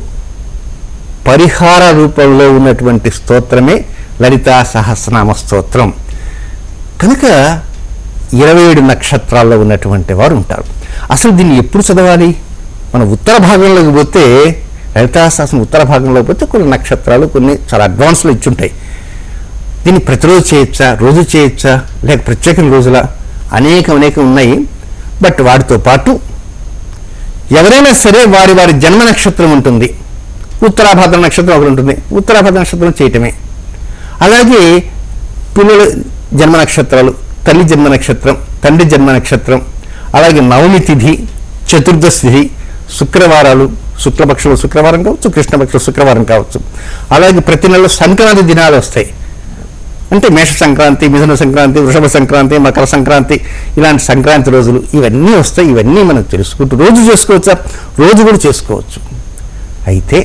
పరిహార రూపంలో ఉన్నటువంటి స్తోత్రమే లలితా సహస్రనామ స్తోత్రం కనుక ఇరవై ఏడు నక్షత్రాల్లో ఉన్నటువంటి వారు ఉంటారు అసలు దీన్ని ఎప్పుడు చదవాలి మన ఉత్తర భాగంలోకి పోతే లలితా సహస్రం ఉత్తర భాగంలోకి పోతే కొన్ని నక్షత్రాలు కొన్ని చాలా అడ్వాన్స్లో ఇచ్చుంటాయి దీన్ని ప్రతిరోజు చేయొచ్చా రోజు చేయొచ్చా లేక ప్రత్యేక రోజుల అనేకం అనేకం ఉన్నాయి బట్ వాటితో పాటు ఎవరైనా సరే వారి వారి జన్మ నక్షత్రం ఉంటుంది ఉత్తరాభాద్ర నక్షత్రం ఒకటి ఉంటుంది ఉత్తరాభాద్ర నక్షత్రం చేయటమే అలాగే పిల్లల జన్మ నక్షత్రాలు తల్లి జన్మ నక్షత్రం తండ్రి జన్మ నక్షత్రం అలాగే నవమి తిథి చతుర్దశి తిథి శుక్రవారాలు శుక్లపక్షులు శుక్రవారం కావచ్చు కృష్ణపక్షులు శుక్రవారం కావచ్చు అలాగే ప్రతి నెల సంక్రాంతి దినాలు వస్తాయి అంటే మేష సంక్రాంతి మిథున సంక్రాంతి వృషభ సంక్రాంతి మకర సంక్రాంతి ఇలాంటి సంక్రాంతి రోజులు ఇవన్నీ వస్తాయి ఇవన్నీ మనం తెలుసుకుంటూ రోజు చేసుకోవచ్చా రోజు కూడా చేసుకోవచ్చు అయితే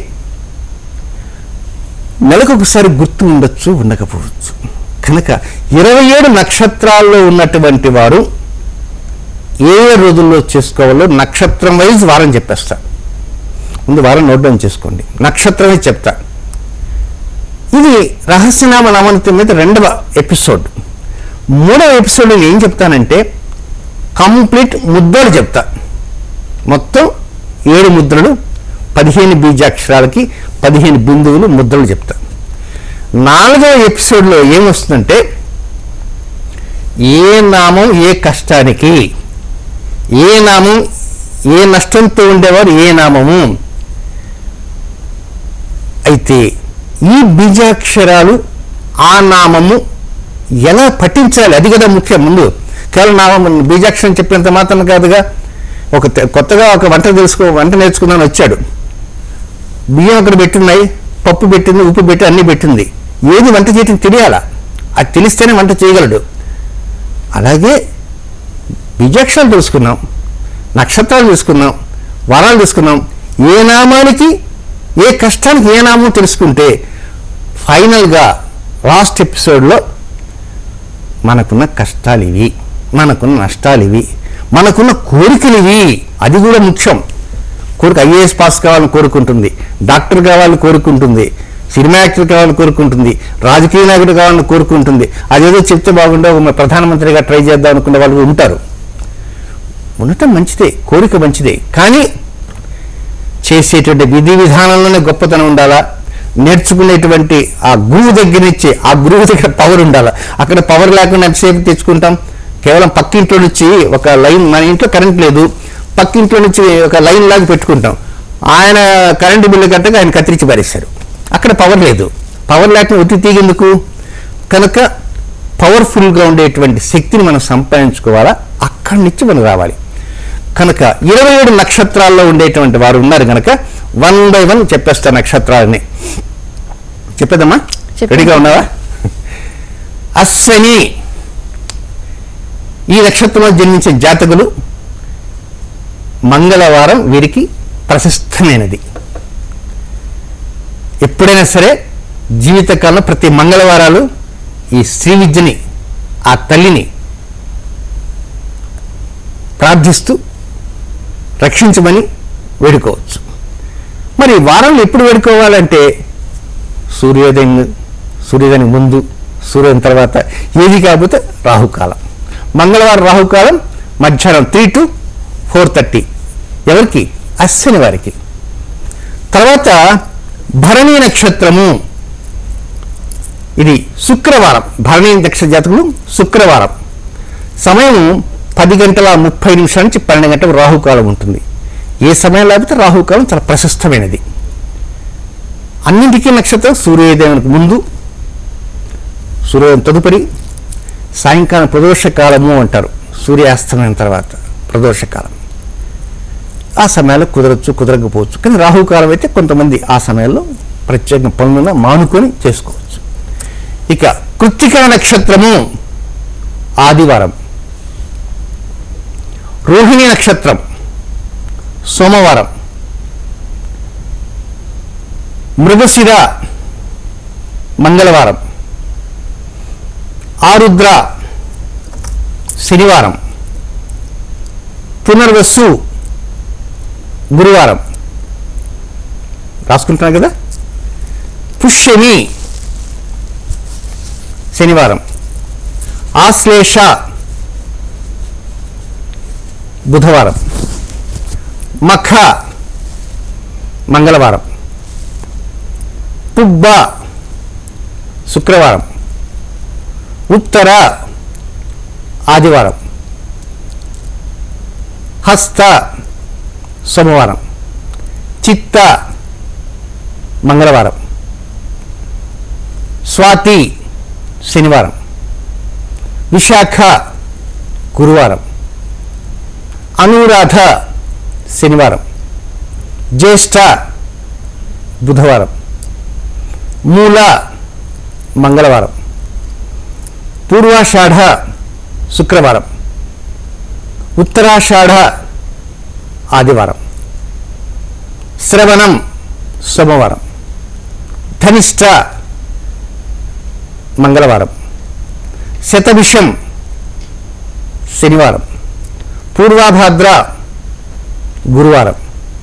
నెలకు ఒకసారి గుర్తు ఉండొచ్చు ఉండకపోవచ్చు కనుక ఇరవై ఏడు నక్షత్రాల్లో ఉన్నటువంటి వారు ఏ ఏ రోజుల్లో చేసుకోవాలో నక్షత్రం వైజ్ వారం చెప్పేస్తా ముందు వారం నోట్ డౌన్ చేసుకోండి నక్షత్రమే చెప్తా ఇది రహస్యనామ నామనృత్యం మీద రెండవ ఎపిసోడ్ మూడవ ఎపిసోడ్ ఏం చెప్తానంటే కంప్లీట్ ముద్రలు చెప్తా మొత్తం ఏడు ముద్రలు పదిహేను బీజాక్షరాలకి పదిహేను బిందువులు ముద్రలు చెప్తా నాలుగవ ఎపిసోడ్లో ఏమొస్తుందంటే ఏ నామం ఏ కష్టానికి ఏ నామం ఏ నష్టంతో ఉండేవారు ఏ నామము అయితే ఈ బీజాక్షరాలు ఆ నామము ఎలా పఠించాలి అది కదా ముఖ్యం ముందు కేవలం నామం బీజాక్షరం చెప్పినంత మాత్రం కాదుగా ఒక తె- కొత్తగా ఒక వంట తెలుసుకో వంట నేర్చుకుందాని వచ్చాడు బియ్యం అక్కడ పెట్టున్నాయి పప్పు పెట్టింది ఉప్పు పెట్టి అన్నీ పెట్టింది ఏది వంట చేయటం తెలియాలా అది తెలిస్తేనే వంట చేయగలడు అలాగే బీజాక్షరాలు తెలుసుకున్నాం నక్షత్రాలు తీసుకున్నాం వరాలు తీసుకున్నాం ఏ నామానికి ఏ కష్టానికి ఏ నామం తెలుసుకుంటే ఫైనల్గా లాస్ట్ ఎపిసోడ్లో మనకున్న కష్టాలు ఇవి మనకున్న నష్టాలు ఇవి మనకున్న కోరికలు ఇవి అది కూడా ముఖ్యం కోరిక ఐఏఎస్ పాస్ కావాలని కోరుకుంటుంది డాక్టర్ కావాలని కోరుకుంటుంది సినిమా యాక్టర్ కావాలని కోరుకుంటుంది రాజకీయ నాయకుడు కావాలని కోరుకుంటుంది అదేదో చెప్తే బాగుండే ఒక ప్రధానమంత్రిగా ట్రై చేద్దాం అనుకునే వాళ్ళు ఉంటారు ఉండటం మంచిదే కోరిక మంచిదే కానీ చేసేటువంటి విధి విధానంలోనే గొప్పతనం ఉండాలా నేర్చుకునేటువంటి ఆ గురువు దగ్గర నుంచి ఆ గురువు దగ్గర పవర్ ఉండాలా అక్కడ పవర్ లేకుండా ఎంతసేపు తెచ్చుకుంటాం కేవలం పక్కింట్లో నుంచి ఒక లైన్ మన ఇంట్లో కరెంట్ లేదు పక్కింట్లో నుంచి ఒక లైన్ లాగా పెట్టుకుంటాం ఆయన కరెంటు బిల్లు కట్టగా ఆయన కత్తిరించి పారేశారు అక్కడ పవర్ లేదు పవర్ లేకుండా ఒత్తి తీగేందుకు కనుక పవర్ఫుల్గా ఉండేటువంటి శక్తిని మనం సంపాదించుకోవాలా అక్కడి నుంచి మనం రావాలి కనుక ఇరవై ఏడు నక్షత్రాల్లో ఉండేటువంటి వారు ఉన్నారు కనుక వన్ బై వన్ చెప్పేస్తా నక్షత్రాలని చెప్పేదమ్మా చెప్పండి. రెడీగా ఉన్నావా అశ్వని ఈ నక్షత్రంలో జన్మించే జాతకులు మంగళవారం వీరికి ప్రశస్తమైనది ఎప్పుడైనా సరే జీవితకాలంలో ప్రతి మంగళవారాలు ఈ శ్రీ విద్యని ఆ తల్లిని ప్రార్థిస్తూ రక్షించమని వేడుకోవచ్చు మరి వారంలో ఎప్పుడు వేడుకోవాలంటే సూర్యోదయం సూర్యోదయం ముందు సూర్యోదయం తర్వాత ఏది కాకపోతే రాహుకాలం మంగళవారం రాహుకాలం మధ్యాహ్నం త్రీ టు ఫోర్ థర్టీ ఎవరికి అశ్విని వారికి తర్వాత భరణీ నక్షత్రము ఇది శుక్రవారం భరణీ నక్షత్ర జాతకులు శుక్రవారం సమయం పది గంటల ముప్పై నిమిషాల నుంచి పన్నెండు గంటల రాహుకాలం ఉంటుంది ఏ సమయం లేకపోతే రాహుకాలం చాలా ప్రశస్తమైనది అన్నింటికీ నక్షత్రం సూర్యోదయానికి ముందు సూర్యోదయం తదుపరి సాయంకాలం ప్రదోష కాలము అంటారు సూర్యాస్తమయం తర్వాత ప్రదోష కాలం ఆ సమయాల్లో కుదరచ్చు కుదరకపోవచ్చు కానీ రాహుకాలం అయితే కొంతమంది ఆ సమయంలో ప్రత్యేక పనులను మానుకొని చేసుకోవచ్చు ఇక కృత్తికా నక్షత్రము ఆదివారం రోహిణి నక్షత్రం సోమవారం మృగశిర మంగళవారం ఆరుద్ర శనివారం పునర్వసు గురువారం రాసుకుంటున్నారు కదా పుష్యమి శనివారం ఆశ్లేష బుధవారం మఖ మంగళవారం పుబ్బ శుక్రవారం ఉత్తర ఆదివారం హస్త సోమవారం చిత్త మంగళవారం స్వాతి శనివారం విశాఖ గురువారం అనురాధ శనివారం జ్యేష్ఠ బుధవారం మూల మంగళవారం పూర్వాషాఢ శుక్రవారం ఉత్తరాషాఢ ఆదివారం శ్రవణం సోమవారం ధనిష్ట మంగళవారం శతభిషం శనివారం పూర్వాభాద్ర గురువారం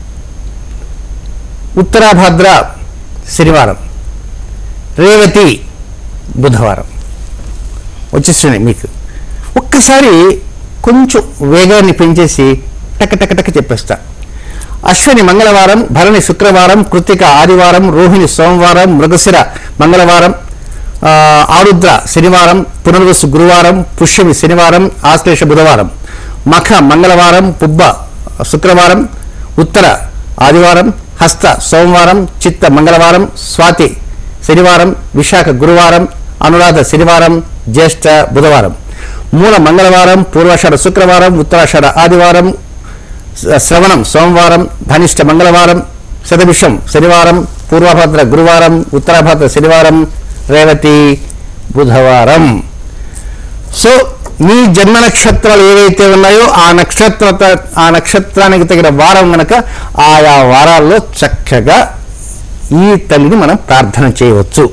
ఉత్తరాభాద్ర శనివారం రేవతి బుధవారం వచ్చేస్తున్నాయి మీకు ఒక్కసారి కొంచెం వేగాన్ని పెంచేసి టక టక టక చెప్పేస్తా అశ్విని మంగళవారం భరణి శుక్రవారం కృతిక ఆదివారం రోహిణి సోమవారం మృగశిర మంగళవారం ఆ, ఆరుద్ర శనివారం పునర్వసు గురువారం పుష్యమి శనివారం ఆశ్లేష బుధవారం మఖ మంగళవారం పుబ్బ శుక్రవారం ఉత్తర ఆదివారం హస్త సోమవారం చిత్త మంగళవారం స్వాతి శనివారం విశాఖ గురువారం అనురాధ శనివారం జ్యేష్ఠ బుధవారం మూల మంగళవారం పూర్వాషాఢ శుక్రవారం ఉత్తరాషాఢ ఆదివారం శ్ర- శ్రవణం సోమవారం ధనిష్ట మంగళవారం శతభిషం శనివారం పూర్వభద్ర గురువారం ఉత్తరాభద్ర శనివారం రేవతి బుధవారం సో నీ జన్మ నక్షత్రాలు ఏవైతే ఉన్నాయో ఆ నక్షత్ర ఆ నక్షత్రానికి తగిన వారం గనక ఆయా వారాల్లో చక్కగా ఈ తల్లిని మనం ప్రార్థన చేయవచ్చు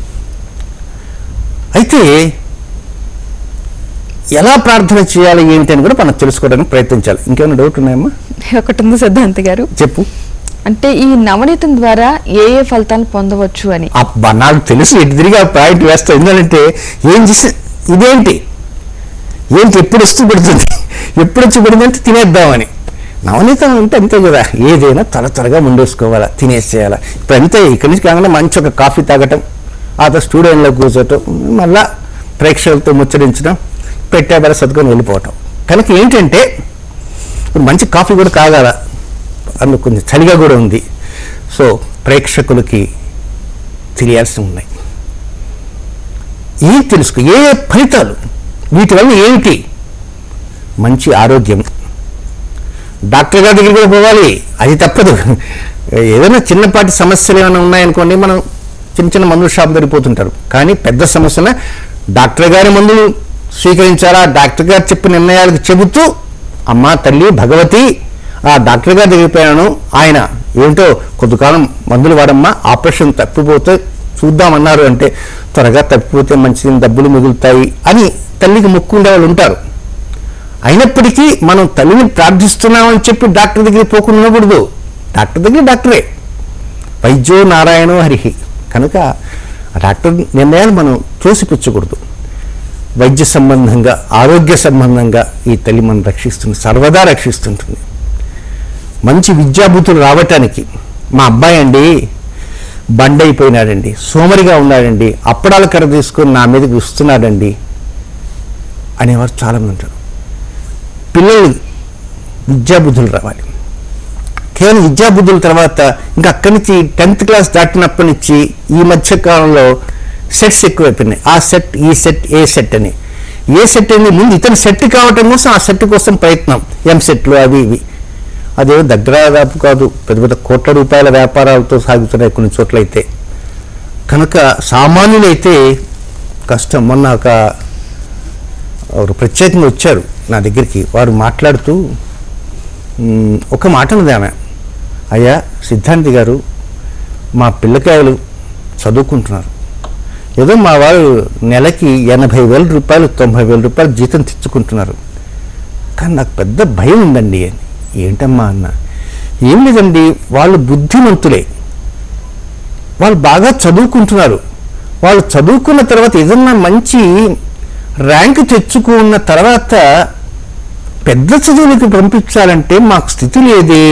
అయితే ఎలా ప్రార్థన చేయాలి ఏంటి అని కూడా మనం తెలుసుకోవడానికి ప్రయత్నించాలి ఇంకేమైనా డౌట్ ఉన్నాయమ్మా ఒకటి ఉంది సిద్ధాంతి గారు చెప్పు అంటే ఈ నవనీతం ద్వారా ఏ ఏ ఫలితాలు పొందవచ్చు అని అబ్బా నాకు తెలుసు ఎటు తిరిగి ఆ పాయింట్ వేస్తా ఎందుకంటే ఏం చేసి ఇదేంటి ఏంటి ఎప్పుడు వస్తూ పడుతుంది ఎప్పుడు వచ్చి పడింది అంటే తినేద్దామని నవనీతం అంటే అంతే కదా ఏదైనా త్వర త్వరగా ముందేసుకోవాలా తినేసేయాలా ఇప్పుడు అంతే ఇక్కడి నుంచి కాగానే మంచి ఒక కాఫీ తాగటం ఆ తర్వాత స్టూడియోలో కూర్చోటం మళ్ళా ప్రేక్షకులతో ముచ్చరించడం పెట్టే బల సర్దుకొని వెళ్ళిపోవటం కనుక ఏంటంటే ఇప్పుడు మంచి కాఫీ కూడా తాగాల అందులో కొంచెం చలిగా కూడా ఉంది సో ప్రేక్షకులకి తెలియాల్సి ఉన్నాయి ఏం తెలుసుకో ఏ ఏ ఫలితాలు వీటి వల్ల ఏమిటి మంచి ఆరోగ్యం డాక్టర్ గారి దగ్గరికి కూడా పోవాలి అది తప్పదు ఏదైనా చిన్నపాటి సమస్యలు ఏమైనా ఉన్నాయనుకోండి మనం చిన్న చిన్న మందుల షాప్ దొరికిపోతుంటారు కానీ పెద్ద సమస్యన డాక్టర్ గారి మందులు స్వీకరించాలా డాక్టర్ గారు చెప్పిన నిర్ణయాలకు చెబుతూ అమ్మ తల్లి భగవతి ఆ డాక్టర్ గారి దగ్గరికి పోయాను ఆయన ఏంటో కొంతకాలం మందులు వాడమ్మా ఆపరేషన్ తప్పిపోతే చూద్దామన్నారు అంటే త్వరగా తప్పిపోతే మంచిది డబ్బులు మిగులుతాయి అని తల్లికి మొక్కుండే వాళ్ళు ఉంటారు అయినప్పటికీ మనం తల్లిని ప్రార్థిస్తున్నామని చెప్పి డాక్టర్ దగ్గరికి పోకుండా ఉండకూడదు డాక్టర్ దగ్గర డాక్టరే వైద్యో నారాయణో హరిహి కనుక ఆ డాక్టర్ నిర్ణయాలు మనం తోసిపుచ్చకూడదు వైద్య సంబంధంగా ఆరోగ్య సంబంధంగా ఈ తల్లి మనం రక్షిస్తుంది సర్వదా రక్షిస్తుంటుంది మంచి విద్యాబుద్ధులు రావటానికి మా అబ్బాయి అండి బండ్ అయిపోయినాడండి సోమరిగా ఉన్నాడండి అప్పడాల కర్ర తీసుకొని నా మీదకి వస్తున్నాడండి అనేవారు చాలామంది ఉంటారు పిల్లలు విద్యాబుద్ధులు రావాలి కేవలం విద్యాబుద్ధుల తర్వాత ఇంకా అక్కడి నుంచి టెన్త్ క్లాస్ దాటినప్పటి నుంచి ఈ మధ్య కాలంలో సెట్స్ ఎక్కువైపోయినాయి ఆ సెట్ ఈ సెట్ ఏ సెట్ అని ఏ సెట్ అని ముందు ఇతను సెట్ కావటం కోసం ఆ సెట్ కోసం ప్రయత్నం ఎం సెట్లు అవి ఇవి అదే దగ్గర దాపు కాదు పెద్ద పెద్ద కోట్ల రూపాయల వ్యాపారాలతో సాగుతున్నాయి కొన్ని చోట్లయితే కనుక సామాన్యులైతే కష్టం మొన్న ఒక ఎవరు ప్రత్యేకంగా వచ్చారు నా దగ్గరికి వారు మాట్లాడుతూ "మ్, ఒక మాట ఉంది ఆమె అయ్యా సిద్ధాంతి గారు మా పిల్లకాయలు చదువుకుంటున్నారు ఏదో మా వారు నెలకి ఎనభై వేల రూపాయలు తొంభై వేల రూపాయలు జీతం తెచ్చుకుంటున్నారు కానీ నాకు పెద్ద భయం ఉందండి అని ఏంటమ్మా అన్న ఏం లేదండి వాళ్ళు బుద్ధిమంతులే వాళ్ళు బాగా చదువుకుంటున్నారు వాళ్ళు చదువుకున్న తర్వాత ఏదన్నా మంచి ర్యాంక్ తెచ్చుకున్న తర్వాత పెద్ద చదువులకు పంపించాలంటే మాకు స్థితి లేదే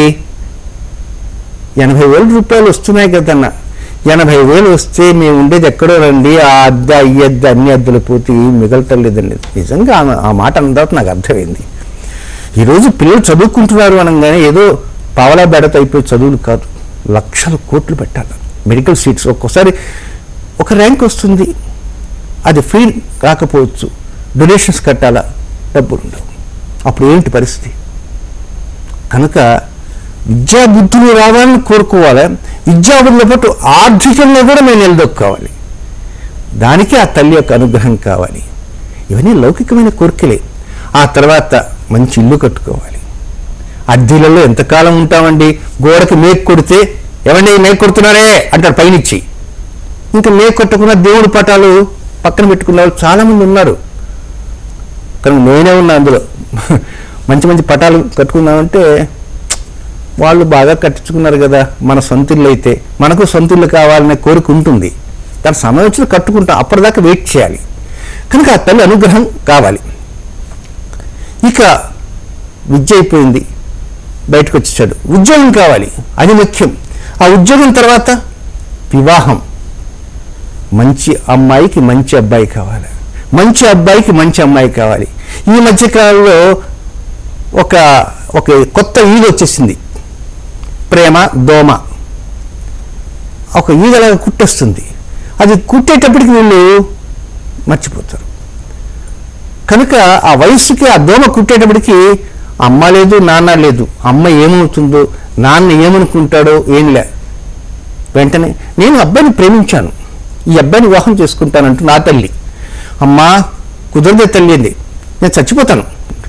ఎనభై వేల రూపాయలు వస్తున్నాయి కదన్న ఎనభై వేలు వస్తే మేము ఉండేది ఎక్కడో రండి ఆ అద్దె ఈ అద్దె అన్ని అద్దెలు పోతే ఏం మిగలటలేదండి నిజంగా ఆమె ఆ మాట అన్న తర్వాత నాకు అర్థమైంది ఈరోజు పిల్లలు చదువుకుంటున్నారు అనగానే ఏదో పావలా బెడత అయిపోయి చదువులు కాదు లక్షల కోట్లు పెట్టాలి మెడికల్ సీట్స్ ఒక్కోసారి ఒక ర్యాంక్ వస్తుంది అది ఫీ రాకపోవచ్చు డొనేషన్స్ కట్టాలా డబ్బులు ఉండవు అప్పుడు ఏంటి పరిస్థితి కనుక విద్యాబుద్ధులు రావాలని కోరుకోవాలి విద్యాబుద్ధులతో పాటు ఆర్థికంగా కూడా మేము నిలదొక్కోవాలి దానికి ఆ తల్లి యొక్క అనుగ్రహం కావాలి ఇవన్నీ లౌకికమైన కోరికలే ఆ తర్వాత మంచి ఇల్లు కట్టుకోవాలి అద్దెలలో ఎంతకాలం ఉంటామండి గోడకి మేక్ కొడితే ఏమండి మేక్ కొడుతున్నారే అంటారు పైనుంచి ఇంకా మేక్ కొట్టకుండా దేవుడి పటాలు పక్కన పెట్టుకున్న వాళ్ళు చాలామంది ఉన్నారు కానీ నేనే ఉన్నా అందులో మంచి మంచి పటాలు కట్టుకున్నామంటే వాళ్ళు బాగా కట్టించుకున్నారు కదా మన సొంత ఇల్లు అయితే మనకు సొంత ఇల్లు కావాలనే కోరిక ఉంటుంది దాని సమయం వచ్చిన కట్టుకుంటాం అప్పటిదాకా వెయిట్ చేయాలి కనుక ఆ తల్లి అనుగ్రహం కావాలి ఇక విద్య అయిపోయింది బయటకు వచ్చేసాడు ఉద్యోగం కావాలి అది ముఖ్యం ఆ ఉద్యోగం తర్వాత వివాహం మంచి అమ్మాయికి మంచి అబ్బాయి కావాలి మంచి అబ్బాయికి మంచి అమ్మాయి కావాలి ఈ మధ్య కాలంలో ఒక ఒక కొత్త ఈగ వచ్చేసింది ప్రేమ దోమ ఒక ఈగలాగా కుట్టేస్తుంది అది కుట్టేటప్పటికి వీళ్ళు మర్చిపోతారు కనుక ఆ వయస్సుకి ఆ దోమ కుట్టేటప్పటికి అమ్మ లేదు నాన్న లేదు అమ్మ ఏమవుతుందో నాన్న ఏమనుకుంటాడో ఏం లే వెంటనే నేను అబ్బాయిని ప్రేమించాను ఈ అబ్బాయిని వివాహం చేసుకుంటానంటూ నా తల్లి అమ్మా కుదరదే తల్లి అంది నేను చచ్చిపోతాను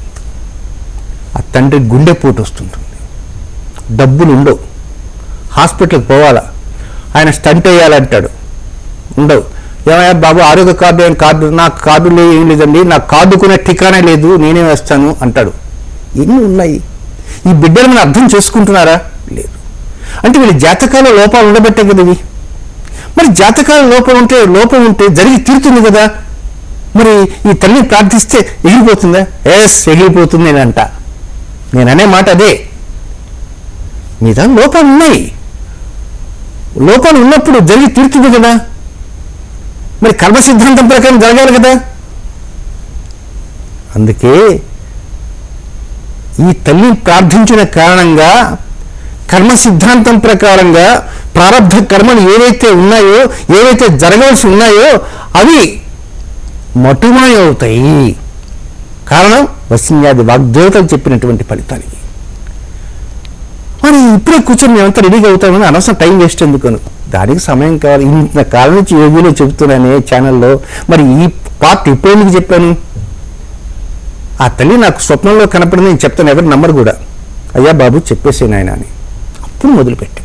ఆ తండ్రి గుండెపోటు వస్తుంటుంది డబ్బులు ఉండవు హాస్పిటల్కి పోవాలా ఆయన స్టంట్ వేయాలంటాడు ఉండవు ఏమయ్యా బాబు ఆరోగ్య కార్డు ఏం కార్డు నాకు కార్డులు ఏం లేదండి నాకు కార్డుకునే ఠికానే లేదు నేనే వేస్తాను అంటాడు ఎన్ని ఉన్నాయి ఈ బిడ్డలు మనం అర్థం చేసుకుంటున్నారా లేదు అంటే వీళ్ళ జాతకాల లోపాలు ఉండబట్టే కదా ఇవి మరి జాతకాల లోపం ఉంటే లోపం ఉంటే జరిగి తీరుతుంది కదా మరి ఈ తల్లిని ప్రార్థిస్తే ఎగిరిపోతుందా ఎస్ ఎగిరిపోతుంది నేను అంట నేను అనే మాట అదే మీద లోపాలు ఉన్నాయి లోపాలు ఉన్నప్పుడు జరిగి తీరుతుంది కదా మరి కర్మ సిద్ధాంతం ప్రకారం జరగాలి కదా అందుకే ఈ తల్లి ప్రార్థించిన కారణంగా కర్మ సిద్ధాంతం ప్రకారంగా ప్రారంభ కర్మలు ఏవైతే ఉన్నాయో ఏవైతే జరగవలసి ఉన్నాయో అవి మటుమాయ అవుతాయి కారణం వసింయాది వాగ్దేవతలు చెప్పినటువంటి ఫలితాలు ఇవి. మరి ఇప్పుడే కూర్చొని మేమంతా రెడీగా అవుతామని అనవసరం టైం వేస్ట్ ఎందుకను దానికి సమయం కావాలి ఇంత కాలం నుంచి యోగిలో చెబుతున్నానే ఛానల్లో మరి ఈ పార్ట్ ఇప్పుడు ఎందుకు చెప్పాను ఆ తల్లి నాకు స్వప్నంలో కనపడింది నేను చెప్తాను ఎవరు నమ్మరు కూడా అయ్యా బాబు చెప్పేసే నాయన అని అప్పుడు మొదలుపెట్టాను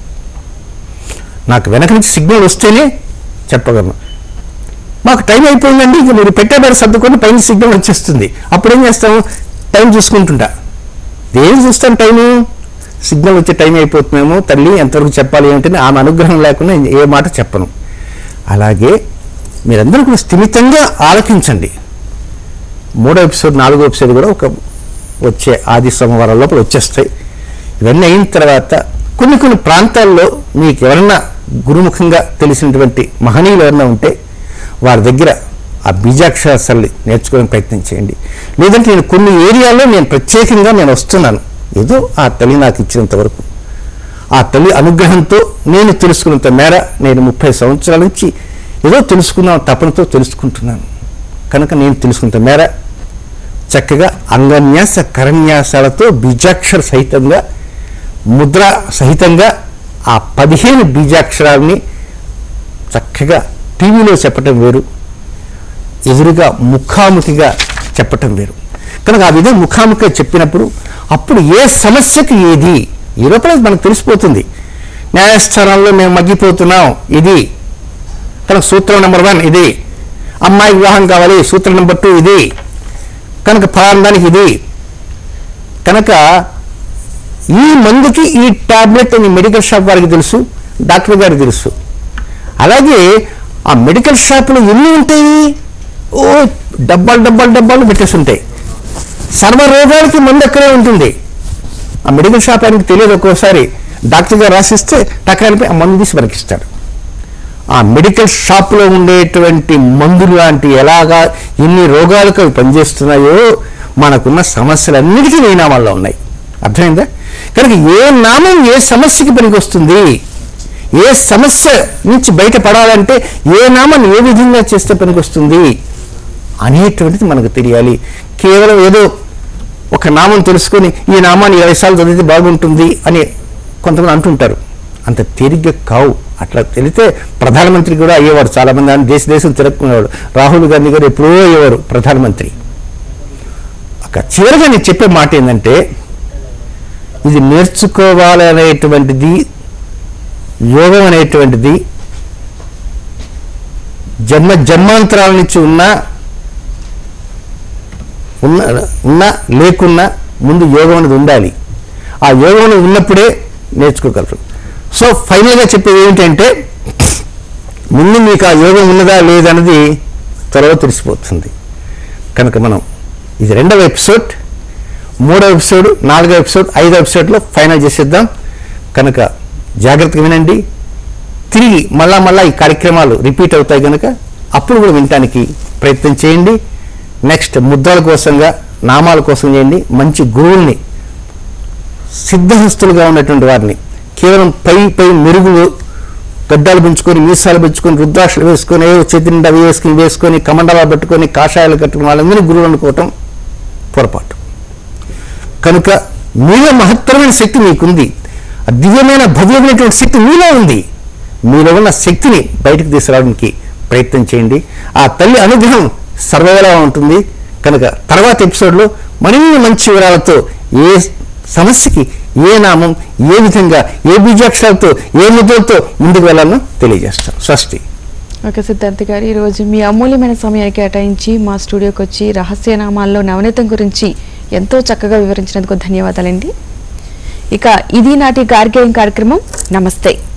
నాకు వెనక నుంచి సిగ్నల్ వస్తేనే చెప్పగలను మాకు టైం అయిపోయిందండి ఇక మీరు పెట్టేబడి సర్దుకొని పైన సిగ్నల్ వచ్చేస్తుంది అప్పుడు ఏం చేస్తాము టైం చూసుకుంటుంటా దేని చూస్తాను టైము సిగ్నల్ వచ్చే టైం అయిపోతుందేమో తల్లి ఎంతవరకు చెప్పాలి ఏంటని ఆమె అనుగ్రహం లేకుండా ఏ మాట చెప్పను అలాగే మీరందరూ కూడా స్థిమితంగా ఆలకించండి మూడో ఎపిసోడ్ నాలుగో ఎపిసోడ్ కూడా ఒక వచ్చే ఆది సోమవారం లోపల వచ్చేస్తాయి ఇవన్నీ అయిన తర్వాత కొన్ని కొన్ని ప్రాంతాల్లో మీకు ఎవరన్నా గురుముఖంగా తెలిసినటువంటి మహనీయులు ఎవరన్నా ఉంటే వారి దగ్గర ఆ బీజాక్షరాలు నేర్చుకోవడానికి ప్రయత్నం చేయండి లేదంటే నేను కొన్ని ఏరియాల్లో నేను ప్రత్యేకంగా నేను వస్తున్నాను ఏదో ఆ తల్లి నాకు ఇచ్చినంత వరకు ఆ తల్లి అనుగ్రహంతో నేను తెలుసుకున్నంత మేర నేను ముప్పై సంవత్సరాల నుంచి ఏదో తెలుసుకున్న తపనతో తెలుసుకుంటున్నాను కనుక నేను తెలుసుకున్నంత మేర చక్కగా అంగన్యాస కరన్యాసాలతో బీజాక్షర సహితంగా ముద్ర సహితంగా ఆ పదిహేను బీజాక్షరాలని చక్కగా టీవీలో చెప్పటం వేరు ఎదురుగా ముఖాముఖిగా చెప్పటం వేరు కనుక ఆ విధంగా ముఖాముఖిగా చెప్పినప్పుడు అప్పుడు ఏ సమస్యకి ఏది ఈ లోపల మనకు తెలిసిపోతుంది న్యాయస్థానంలో మేము మగ్గిపోతున్నాం ఇది కనుక సూత్రం నెంబర్ వన్ ఇది అమ్మాయి వివాహం కావాలి సూత్రం నెంబర్ టూ ఇది కనుక ఫలానానికి ఇది కనుక ఈ మందుకి ఈ టాబ్లెట్ అని మెడికల్ షాప్ వారికి తెలుసు డాక్టర్ గారికి తెలుసు అలాగే ఆ మెడికల్ షాపులో ఎన్ని ఉంటాయి ఓ డబ్బాలు డబ్బాలు డబ్బాలు పెట్టేసి ఉంటాయి సర్వ రోగాలకి మందు అక్కడే ఉంటుంది ఆ మెడికల్ షాప్ ఆయనకి తెలియదు ఒక్కోసారి డాక్టర్ గారు రాసిస్తే టక్కనిపై ఆ మందు తీసి మనకి ఇస్తాడు ఆ మెడికల్ షాప్లో ఉండేటువంటి మందులు లాంటి ఎలాగా ఎన్ని రోగాలకు అవి పనిచేస్తున్నాయో మనకున్న సమస్యలన్నిటికీ ఈ నామాల్లో ఉన్నాయి అర్థమైందా కనుక ఏ నామం ఏ సమస్యకి పనికొస్తుంది ఏ సమస్య నుంచి బయటపడాలంటే ఏ నామాన్ని ఏ విధంగా చేస్తే పనికొస్తుంది అనేటువంటిది మనకు తెలియాలి కేవలం ఏదో ఒక నామం తెలుసుకొని ఈ నామాన్ని ఇరవై సార్లు చదివితే బాగుంటుంది అని కొంతమంది అంటుంటారు అంత తేలిగ్గా కావు అట్లా తెలితే ప్రధానమంత్రి కూడా అయ్యేవాడు చాలా మంది ఆయన దేశ దేశం తిరక్కునేవాడు రాహుల్ గాంధీ గారు ఎప్పుడో అయ్యేవారు ప్రధానమంత్రి ఒక చివరిగా నేను చెప్పే మాట ఏంటంటే ఇది నేర్చుకోవాలనేటువంటిది యోగం అనేటువంటిది జన్మ జన్మాంతరాల నుంచి ఉన్న ఉన్న ఉన్నా లేకున్నా ముందు యోగం అనేది ఉండాలి ఆ యోగం అనేది ఉన్నప్పుడే నేర్చుకోగలరు సో ఫైనల్గా చెప్పేది ఏమిటంటే ముందు మీకు ఆ యోగం ఉన్నదా లేదన్నది త్వరలో తెలిసిపోతుంది కనుక మనం ఇది రెండవ ఎపిసోడ్ మూడవ ఎపిసోడ్ నాలుగవ ఎపిసోడ్ ఐదవ ఎపిసోడ్లో ఫైనల్ చేసేద్దాం కనుక జాగ్రత్తగా వినండి తిరిగి మళ్ళా మళ్ళా ఈ కార్యక్రమాలు రిపీట్ అవుతాయి కనుక అప్పుడు కూడా వినటానికి ప్రయత్నం చేయండి నెక్స్ట్ ముద్రల కోసంగా నామాల కోసం చేయండి మంచి గురువుల్ని సిద్ధహస్తులుగా ఉన్నటువంటి వారిని కేవలం పై పై మెరుగులు గడ్డాలు పెంచుకొని మీసాలు పెంచుకొని రుద్రాక్షలు వేసుకొని ఏవో చేతి నిండా అవి వేసుకుని వేసుకొని కమండలా పెట్టుకొని కాషాయాలు కట్టుకుని వాళ్ళందరినీ గురువులు అనుకోవటం పొరపాటు కనుక మీలో మహత్తరమైన శక్తి మీకుంది ఆ దివ్యమైన భవ్యమైనటువంటి శక్తి మీలో ఉంది మీలో ఉన్న శక్తిని బయటకు తీసుకురావడానికి ప్రయత్నం చేయండి ఆ తల్లి అనుగ్రహం సర్వవేళ ఉంటుంది కనుక తర్వాత ఎపిసోడ్లో మరిన్ని మంచి వివరాలతో ఏ సమస్యకి ఏ నామం ఏ విధంగా ఏ బీజాక్షరాలతో ఏ ముద్రలతో ముందుకు వెళ్ళాలో తెలియజేస్తాం స్వస్తి ఓకే సిద్ధార్థ్ గారు ఈరోజు మీ అమూల్యమైన సమయాన్ని కేటాయించి మా స్టూడియోకి వచ్చి రహస్యనామాల్లో నవనీతం గురించి ఎంతో చక్కగా వివరించినందుకు ధన్యవాదాలండి ఇక ఇది నాటి గార్గేయం కార్యక్రమం నమస్తే